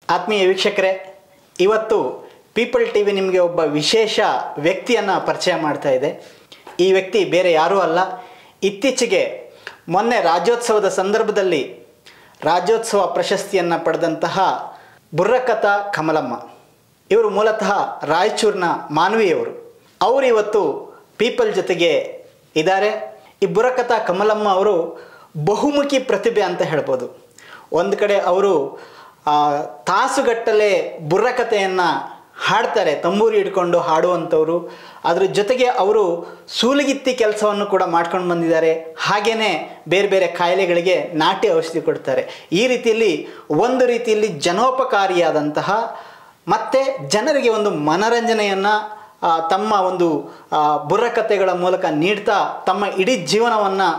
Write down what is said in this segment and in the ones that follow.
ಆತ್ಮೀಯ ವೀಕ್ಷಕರೇ ಇವತ್ತು ಪೀಪಲ್ ಟಿ ವಿ ನಿಮಗೆ ಒಬ್ಬ ವಿಶೇಷ ವ್ಯಕ್ತಿಯನ್ನು ಪರಿಚಯ ಮಾಡ್ತಾ ಇದೆ ಈ ವ್ಯಕ್ತಿ ಬೇರೆ ಯಾರೂ ಅಲ್ಲ ಇತ್ತೀಚೆಗೆ ಮೊನ್ನೆ ರಾಜ್ಯೋತ್ಸವದ ಸಂದರ್ಭದಲ್ಲಿ ರಾಜ್ಯೋತ್ಸವ ಪ್ರಶಸ್ತಿಯನ್ನು ಪಡೆದಂತಹ ಬುರ್ರಕಥಾ ಕಮಲಮ್ಮ ಇವರು ಮೂಲತಃ ರಾಯಚೂರಿನ ಮಾನವಿಯವರು ಅವರು ಇವತ್ತು ಪೀಪಲ್ ಜೊತೆಗೆ ಇದ್ದಾರೆ ಈ ಬುರ್ರಕಥಾ ಕಮಲಮ್ಮ ಅವರು ಬಹುಮುಖಿ ಪ್ರತಿಭೆ ಅಂತ ಹೇಳ್ಬೋದು ಒಂದು ಕಡೆ ಅವರು ಆ, ತಾಸುಗಟ್ಟಲೆ ಬುರ್ರಕಥೆಯನ್ನು ಹಾಡ್ತಾರೆ ತಂಬೂರಿ ಹಿಡ್ಕೊಂಡು ಹಾಡುವಂಥವ್ರು ಅದ್ರ ಜೊತೆಗೆ ಅವರು ಸೂಲಗಿತ್ತಿ ಕೆಲಸವನ್ನು ಕೂಡ ಮಾಡ್ಕೊಂಡು ಬಂದಿದ್ದಾರೆ ಹಾಗೆಯೇ ಬೇರೆ ಬೇರೆ ಕಾಯಿಲೆಗಳಿಗೆ ನಾಟಿ ಔಷಧಿ ಕೊಡ್ತಾರೆ ಈ ರೀತಿಯಲ್ಲಿ ಒಂದು ರೀತಿಯಲ್ಲಿ ಜನೋಪಕಾರಿಯಾದಂತಹ ಮತ್ತು ಜನರಿಗೆ ಒಂದು ಮನರಂಜನೆಯನ್ನು ತಮ್ಮ ಒಂದು ಆ, ಬುರ್ರಕಥೆಗಳ ಮೂಲಕ ನೀಡ್ತಾ ತಮ್ಮ ಇಡೀ ಜೀವನವನ್ನು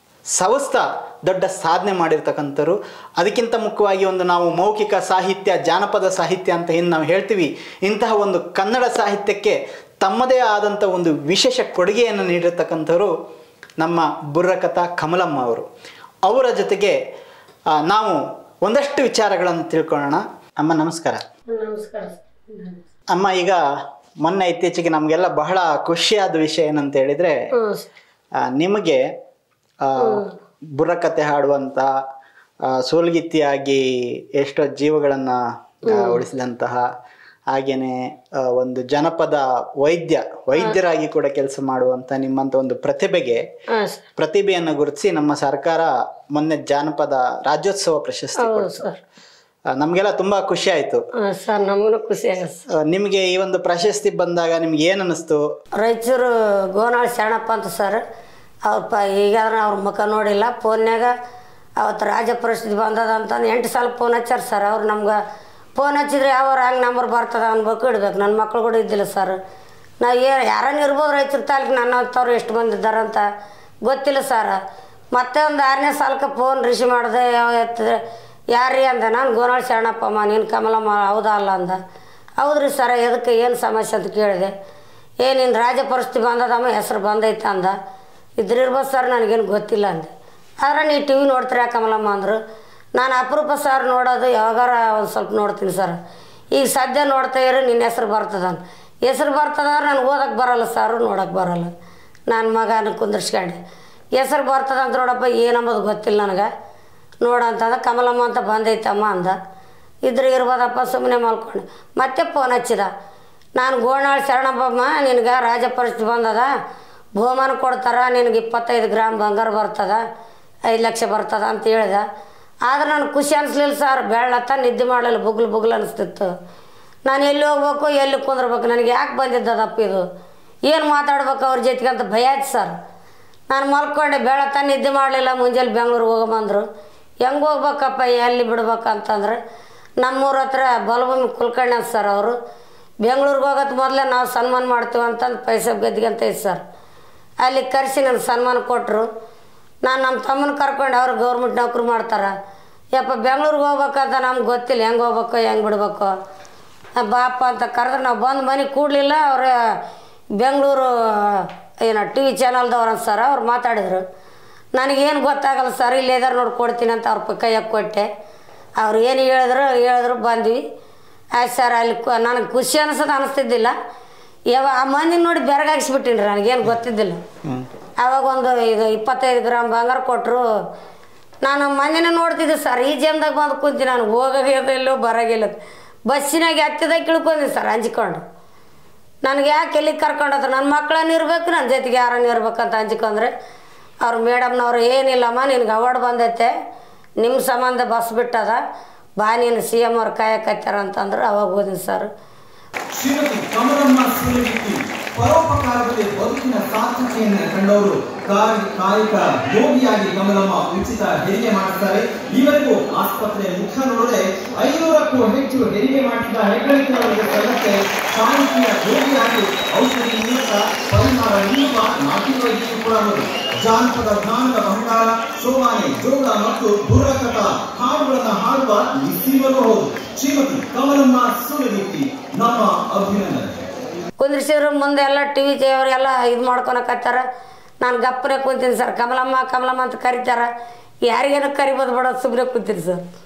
ಸವಸ್ತಾ ದೊಡ್ಡ ಸಾಧನೆ ಮಾಡಿರ್ತಕ್ಕಂಥವ್ರು ಅದಕ್ಕಿಂತ ಮುಖ್ಯವಾಗಿ ಒಂದು ನಾವು ಮೌಖಿಕ ಸಾಹಿತ್ಯ ಜಾನಪದ ಸಾಹಿತ್ಯ ಅಂತ ಏನು ನಾವು ಹೇಳ್ತೀವಿ ಇಂತಹ ಒಂದು ಕನ್ನಡ ಸಾಹಿತ್ಯಕ್ಕೆ ತಮ್ಮದೇ ಆದಂಥ ಒಂದು ವಿಶೇಷ ಕೊಡುಗೆಯನ್ನು ನೀಡಿರ್ತಕ್ಕಂಥವ್ರು ನಮ್ಮ ಬುರ್ರಕಥಾ ಕಮಲಮ್ಮ ಅವರು ಅವರ ಜೊತೆಗೆ ಆ, ನಾವು ಒಂದಷ್ಟು ವಿಚಾರಗಳನ್ನು ತಿಳ್ಕೊಳ್ಳೋಣ ಅಮ್ಮ ನಮಸ್ಕಾರ ನಮಸ್ಕಾರ ಅಮ್ಮ ಈಗ ಮೊನ್ನೆ ಇತ್ತೀಚೆಗೆ ನಮಗೆಲ್ಲ ಬಹಳ ಖುಷಿಯಾದ ವಿಷಯ ಏನಂತ ಹೇಳಿದರೆ ಹ್ಞೂ ಆ, ನಿಮಗೆ ಆ, ಬುರ್ರಕಥೆ ಹಾಡುವಂತ ಆ, ಸೋಲ್ಗಿತ್ತಿಯಾಗಿ ಎಷ್ಟೋ ಜೀವಗಳನ್ನು ಉಳಿಸಿದಂತಹ ಹಾಗೇನೆ ಆ, ಒಂದು ಜನಪದ ವೈದ್ಯ ವೈದ್ಯರಾಗಿ ಕೂಡ ಕೆಲಸ ಮಾಡುವಂತ ನಿಮ್ಮಂತ ಒಂದು ಪ್ರತಿಭೆಗೆ ಹಾಂ ಸರ್ ಪ್ರತಿಭೆಯನ್ನು ಗುರುತಿಸಿ ನಮ್ಮ ಸರ್ಕಾರ ಮೊನ್ನೆ ಜಾನಪದ ರಾಜ್ಯೋತ್ಸವ ಪ್ರಶಸ್ತಿ ಹೌದು ಕೊಡ್ತು. ಸರ್ ಆ, ನಮ್ಗೆಲ್ಲ ತುಂಬಾ ಖುಷಿ ಆಯ್ತು ಹಾಂ ಸರ್ ನಮಗೂ ಖುಷಿ ಆಗತ್ತೆ ಸರ್ ಆ, ನಿಮಗೆ ಈ ಒಂದು ಪ್ರಶಸ್ತಿ ಬಂದಾಗ ನಿಮ್ಗೆ ಏನ್ ಅನಿಸ್ತು ರಾಯಚೂರು ಗೋನಾಳ್ ಶರಣಪ್ಪ ಅಂತ ಸರ್ ಅವ್ರ ಪ ಈಗಾದ್ರೆ ಅವ್ರ ಮುಖ ನೋಡಿಲ್ಲ ಫೋನ್ಯಾಗ ಅವತ್ತು ರಾಜ ಪ್ರಶಸ್ತಿ ಬಂದದ ಅಂತಂದು ಎಂಟು ಸಲ ಫೋನ್ ಹಚ್ಚಾರ ಸರ್ ಅವ್ರು ನಮ್ಗೆ ಫೋನ್ ಹಚ್ಚಿದ್ರೆ ಯಾವ ಹಂಗೆ ನಂಬರ್ ಬರ್ತದ ಅನ್ಬೇಕು ಇಡ್ಬೇಕು ನನ್ನ ಮಕ್ಳು ಕೂಡ ಇದ್ದಿಲ್ಲ ಸರ್ ನಾ ಏ ಯಾರನ್ನ ಇರ್ಬೋದು ರಾಯಚೂರು ತಾಲೂಕು ನನ್ನ ಅಂಥವ್ರು ಎಷ್ಟು ಮಂದಿ ಇದ್ದಾರಂತ ಗೊತ್ತಿಲ್ಲ ಸರ್ ಮತ್ತೆ ಒಂದು ಆರನೇ ಸಾಲಕ್ಕೆ ಫೋನ್ ರಿಸೀವ್ ಮಾಡಿದೆ ಯಾವ ಎತ್ತಿದ್ರೆ ಯಾರ್ರೀ ಅಂದ ನಾನು ಗೋನಾಳ್ ಶರಣಪ್ಪಮ್ಮ ನೀನು ಕಮಲಮ್ಮ ಹೌದಾ ಅಲ್ಲ ಅಂದ ಹೌದ್ರಿ ಸರ ಎದಕ್ಕೆ ಏನು ಸಮಸ್ಯೆ ಅಂತ ಕೇಳಿದೆ ಏ ನಿನ್ನ ರಾಜ ಪರಿಸ್ಥಿತಿ ಬಂದದಮ್ಮ ಹೆಸರು ಬಂದೈತೆ ಅಂದ ಇದ್ರಿರ್ಬೋದು ಸರ್ ನನಗೇನು ಗೊತ್ತಿಲ್ಲ ಅಂದೆ ಆದ್ರೆ ನೀವು ಟಿ ವಿ ನೋಡ್ತೀರಾ ಕಮಲಮ್ಮ ಅಂದರು ನಾನು ಅಪರೂಪ ಸರ್ ನೋಡೋದು ಯಾವಾಗಾರ ಒಂದು ಸ್ವಲ್ಪ ನೋಡ್ತೀನಿ ಸರ್ ಈಗ ಸದ್ಯ ನೋಡ್ತಾ ಇರೋ ನಿನ್ನ ಹೆಸ್ರು ಬರ್ತದ ಹೆಸ್ರು ಬರ್ತದ ಅಂದ್ರೆ ನನಗೆ ಓದಕ್ಕೆ ಬರಲ್ಲ ಸರ್ ನೋಡೋಕೆ ಬರಲ್ಲ ನನ್ನ ಮಗನ ಕುಂದರ್ಸ್ಕೊಂಡೆ ಹೆಸ್ರು ಬರ್ತದ ಅಂತ ನೋಡಪ್ಪ ಏನಂಬುದು ಗೊತ್ತಿಲ್ಲ ನನಗೆ ನೋಡಂತಂದ ಕಮಲಮ್ಮ ಅಂತ ಬಂದೈತಮ್ಮ ಅಂದ ಇದ್ರೆ ಇರ್ಬೋದಪ್ಪ ಸುಮ್ಮನೆ ಮಲ್ಕೊಂಡು ಮತ್ತೆ ಫೋನ್ ಹಚ್ಚಿದ ನಾನು ಗೋಣಾಳ್ ಶರಣಪ್ಪಮ್ಮ ನಿನಗೆ ರಾಜ ಪರಿಸ್ಥಿತಿ ಬಂದದ ಬಹುಮಾನ ಕೊಡ್ತಾರ ನಿನಗೆ ಇಪ್ಪತ್ತೈದು ಗ್ರಾಮ್ ಬಂಗಾರ ಬರ್ತದ ಐದು ಲಕ್ಷ ಬರ್ತದ ಅಂತ ಹೇಳ್ದ ಆದ್ರೆ ನನಗೆ ಖುಷಿ ಅನಿಸ್ಲಿಲ್ಲ ಸರ್ ಬೆಳ್ಳತ್ತ ನಿದ್ದೆ ಮಾಡಲಿಲ್ಲ ಬುಗ್ಲು ಬುಗ್ಲು ಅನಿಸ್ತಿತ್ತು ನಾನು ಎಲ್ಲಿ ಹೋಗ್ಬೇಕು ಎಲ್ಲಿ ಕುಂದ್ರಬೇಕು ನನಗೆ ಯಾಕೆ ಬಂದಿದ್ದದಪ್ಪ ಇದು ಏನು ಮಾತಾಡ್ಬೇಕು ಅವ್ರ ಜೊತೆಗೆ ಅಂತ ಭಯ ಆಯ್ತು ಸರ್ ನಾನು ಮಲ್ಕೊಂಡೆ ಬೆಳತ್ತ ನಿದ್ದೆ ಮಾಡಲಿಲ್ಲ ಮುಂಜಾನೆ ಬೆಂಗ್ಳೂರಿಗೆ ಹೋಗಂದ್ರು ಹೆಂಗೆ ಹೋಗ್ಬೇಕಪ್ಪ ಎಲ್ಲಿ ಬಿಡ್ಬೇಕಂತಂದ್ರೆ ನಮ್ಮೂರ ಹತ್ರ ಬಲಭೂಮಿ ಕುಲ್ಕರ್ಣಿ ಅಂತ ಸರ್ ಅವರು ಬೆಂಗ್ಳೂರಿಗೆ ಹೋಗೋದು ಮೊದಲೇ ನಾವು ಸನ್ಮಾನ ಮಾಡ್ತೀವಿ ಅಂತಂದು ಪೈಸೆ ಗದ್ದಿಗೆ ಅಂತ ಐತೆ ಸರ್ ಅಲ್ಲಿ ಕರೆಸಿ ನನಗೆ ಸನ್ಮಾನ ಕೊಟ್ಟರು ನಾನು ನಮ್ಮ ತಮ್ಮನ ಕರ್ಕೊಂಡು ಅವ್ರು ಗೌರ್ಮೆಂಟ್ ನೌಕರಿ ಮಾಡ್ತಾರೆ ಯಪ್ಪ ಬೆಂಗ್ಳೂರಿಗೆ ಹೋಗ್ಬೇಕಂತ ನಮ್ಗೆ ಗೊತ್ತಿಲ್ಲ ಹೆಂಗೆ ಹೋಗ್ಬೇಕು ಹೆಂಗೆ ಬಿಡ್ಬೇಕು ಆ, ಬಾಪ ಅಂತ ಕರೆದ್ರೆ ನಾವು ಬಂದು ಮನೆಗೆ ಕೂಡಲಿಲ್ಲ ಅವ್ರ ಬೆಂಗಳೂರು ಏನು ಟಿ ವಿ ಚಾನಲ್ದವ್ರು ಅಂತ ಸರ್ ಅವ್ರು ಮಾತಾಡಿದ್ರು ನನಗೇನು ಗೊತ್ತಾಗಲ್ಲ ಸರ್ ಇಲ್ಲಿ ಇದಾರೆ ನೋಡಿ ಕೊಡ್ತೀನಿ ಅಂತ ಅವ್ರ ಕೈಯಾಗ ಕೊಟ್ಟೆ ಅವ್ರು ಏನು ಹೇಳಿದ್ರು ಹೇಳಿದ್ರು ಬಂದ್ವಿ ಆಯ್ತು ಸರ್ ಅಲ್ಲಿ ಕು ನನಗೆ ಖುಷಿ ಅನ್ಸೋದು ಅನಿಸ್ತಿದ್ದಿಲ್ಲ ಯಾವ ಆ ಮಂದಿ ನೋಡಿ ಬೆರಗಾಗಿಸ್ಬಿಟ್ಟಿನಿ ರೀ ನನಗೇನು ಗೊತ್ತಿದ್ದಿಲ್ಲ ಆವಾಗ ಒಂದು ಇದು ಇಪ್ಪತ್ತೈದು ಗ್ರಾಮ್ ಬಂಗಾರ ಕೊಟ್ಟರು ನಾನು ಮಂದಿನ ನೋಡ್ತಿದ್ದೆ ಸರ್ ಈ ಜಮ್ದಾಗ ಬಂದು ಕುಂತಿ ನಾನು ಹೋಗೋದಿಲ್ಲೋ ಬರೋಗಿಲ್ಲ ಬಸ್ಸಿನಾಗ ಹತ್ತಿದಾಗ ಇಳ್ಕೊಂಡಿ ಸರ್ ಹಂಚ್ಕೊಂಡು ನನಗೆ ಯಾಕೆ ಎಲ್ಲಿಗೆ ಕರ್ಕೊಂಡೋದ್ರು ನನ್ನ ಮಕ್ಕಳನ್ನ ಇರ್ಬೇಕು ನನ್ನ ಜೊತೆಗೆ ಯಾರನ್ನ ಇರ್ಬೇಕಂತ ಹಂಚ್ಕೊಂಡ್ರೆ ಅವ್ರು ಮೇಡಮ್ನವ್ರು ಏನಿಲ್ಲಮ್ಮ ನಿನ್ಗೆ ಅವಾರ್ಡ್ ಬಂದೈತೆ ನಿಮ್ಮ ಸಂಬಂಧ ಬಸ್ ಬಿಟ್ಟದ ಬಾ ನೀನು ಸಿ ಎಮ್ ಅವ್ರು ಕಾಯಕತ್ತಾರ ಅಂತಂದ್ರೆ ಅವಾಗ ಹೋದಿನಿ ಸರ್ ಶ್ರೀಮತಿ ಕಮಲಮ್ಮ ಸೂಲಗಿತ್ತಿ ಪರೋಪಕಾರದಲ್ಲಿ ಬದುಕಿನ ಸಾರ್ಥಕೆಯನ್ನು ಕಂಡವರು ಕಾಯಿ ಕಾಯಿಕ ಯೋಗಿಯಾಗಿ ಕಮಲಮ್ಮ ಉಚಿತ ಹೆರಿಗೆ ಮಾಡಿಸ್ತಾರೆ ಇವತ್ತು ಆಸ್ಪತ್ರೆ ಮುಖ ನೋಡಿದ್ರೆ ಐನೂರಕ್ಕೂ ಹೆಚ್ಚು ಹೆರಿಗೆ ಮಾಡಿಸಿದ ಹೆಗ್ಗಳಿಕೆಯವರಿಗೆ ಸಲ್ಲತ್ತೆ ಸಾಹಿತ್ಯ ಯೋಗಿಯಾಗಿ ಔಷಧಿ ಮೂಲಕ ಪರಿಹಾರ ನೀಡುವ ನಾಟಿ ವೈದ್ಯರು ಕೂಡ ಅವರು ಜಾನಪದ ಜ್ಞಾನದ ಭಂಡಾರ ಸೋಮಾನಿ ಜೋಳ ಮತ್ತು ಬುರ್ರಕಟ ಹಾಡುಗಳನ್ನು ಹಾಡುವ ನಿಸ್ಸೀಮರು ಹೌದು ಶ್ರೀಮತಿ ಕಮಲಮ್ಮ ಸೂಲಗಿತ್ತಿ ನಮ್ಮ ಅಭಿನಂದನೆ ಕುಂದ್ರಿಸಿದ್ರು ಮುಂದೆ ಎಲ್ಲ ಟಿ ವಿ ಅವರೆಲ್ಲ ಇದು ಮಾಡ್ಕೊಳಕತ್ತಾರ ನಾನು ಗಪ್ಪನೆ ಕುಂತೀನಿ ಸರ್ ಕಮಲಮ್ಮ ಕಮಲಮ್ಮ ಅಂತ ಕರಿತಾರ ಯಾರಿಗೇನೋ ಕರಿಬೋದು ಬಿಡೋದು ಸುಮ್ಮನೆ ಕೂತೀನಿ ಸರ್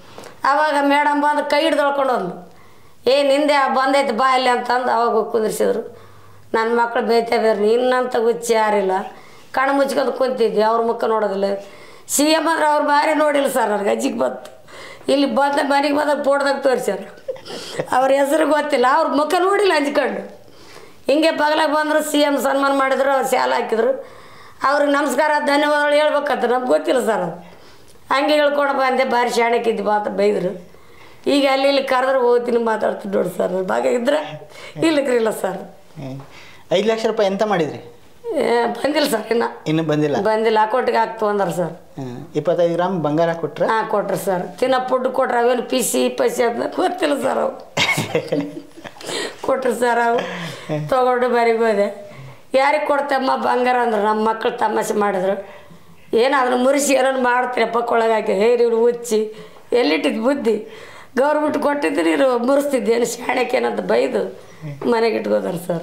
ಆವಾಗ ಮೇಡಮ್ ಬಂದು ಕೈ ಹಿಡ್ದು ಹೊಳ್ಕೊಂಡು ಹೋದ್ಲು ಏ ನಿಂದೆ ಬಂದೈತೆ ಬಾ ಇಲ್ಲಿ ಅಂತಂದು ಅವಾಗ ಕುಂದಿರ್ಸಿದ್ರು ನನ್ನ ಮಕ್ಳು ಬೇಯ್ತಾ ಬೇರೆ ನಿನ್ನಂತ ಗುಚ್ಚಿ ಯಾರಿಲ್ಲ ಕಣ್ಣು ಮುಚ್ಕೊಂಡು ಕುಂತಿದ್ವಿ ಅವ್ರ ಮುಖ ನೋಡೋದಿಲ್ಲ ಸಿ ಎಮ್ ಅಂದ್ರೆ ಅವ್ರು ಬಾರಿ ನೋಡಿಲ್ಲ ಸರ್ ನನಗೆ ಅಜ್ಜಿಗೆ ಬಂತು ಇಲ್ಲಿ ಬಂದ ಮನೆಗೆ ಬಂದಾಗ ಫೋಟೋದಾಗ ತೋರಿಸ್ಯಾರ ಅವ್ರ ಹೆಸರು ಗೊತ್ತಿಲ್ಲ ಅವ್ರ ಮುಖ ನೋಡಿಲ್ಲ ಹಂಚ್ಕೊಂಡು ಹಿಂಗೆ ಬಗಲಾಗ ಬಂದರು ಸಿ ಎಮ್ ಸನ್ಮಾನ ಮಾಡಿದ್ರು ಅವ್ರು ಶಾಲೆ ಹಾಕಿದ್ರು ಅವ್ರಿಗೆ ನಮಸ್ಕಾರ ಧನ್ಯವಾದಗಳು ಹೇಳ್ಬೇಕಂತ ನಮ್ಗೆ ಗೊತ್ತಿಲ್ಲ ಸರ್ ಅದು ಹಂಗೆ ಹೇಳ್ಕೊಂಡು ಬಂದೆ ಭಾರಿ ಶಾಣಕ್ಕಿದ್ದು ಮಾತು ಬೈದರು ಈಗ ಅಲ್ಲಿ ಇಲ್ಲಿ ಕರೆದ್ರೆ ಹೋಗ್ತೀನಿ ಮಾತಾಡ್ತೀನಿ ನೋಡಿ ಸರ್ ಭಾಗ ಇದ್ರೆ ಇಲ್ಲಕ್ರಿ ಇಲ್ಲ ಸರ್ ಹ್ಮ್. ಐದು ಲಕ್ಷ ರೂಪಾಯಿ ಎಂತ ಮಾಡಿದ್ರಿ ಏ, ಬಂದಿಲ್ಲ ಸರ್ ಇನ್ನು ಇನ್ನೂ ಬಂದಿಲ್ಲ ಬಂದಿಲ್ಲ ಅಕೌಂಟಿಗೆ ಹಾಕ್ತು ಅಂದಾರ ಸರ್ ಹ್ಮ್. ಇಪ್ಪತ್ತೈದು ಗ್ರಾಮ್ ಬಂಗಾರ ಕೊಟ್ರ ಹಾಂ ಕೊಟ್ರು ಸರ್ ತಿನ್ನೋ ಫುಡ್ ಕೊಟ್ರೆ ಅವೇನು ಪಿಸಿ ಪಸಿ ಅಂತ ಗೊತ್ತಿಲ್ಲ ಸರ್ ಅವು ಕೊಟ್ರು ಸರ್ ಅವು ತೊಗೊಂಡು ಮನೆಗೆ ಹೋದೆ ಯಾರಿಗೆ ಕೊಡ್ತಮ್ಮ ಬಂಗಾರ ಅಂದ್ರೆ ನಮ್ಮ ಮಕ್ಕಳು ತಮಾಷೆ ಮಾಡಿದ್ರು ಏನು ಅದನ್ನ ಮುರಿಸಿ ಏನೋ ಮಾಡ್ತೀರಿ ಪಕ್ಕೊಳಗೆ ಹಾಕಿ ಹೇ ನೀವು ಹುಚ್ಚಿ ಎಲ್ಲಿಟ್ಟಿದ್ದು ಬುದ್ಧಿ ಗೌರ್ಮೆಂಟ್ ಕೊಟ್ಟಿದ್ದು ನೀನು ಮುರಿಸ್ತಿದ್ದೆ ಏನು ಶಾಣಕ್ಕೇನಂತ ಬೈದು ಮನೆಗೆ ಇಟ್ಕೋದಾರ ಸರ್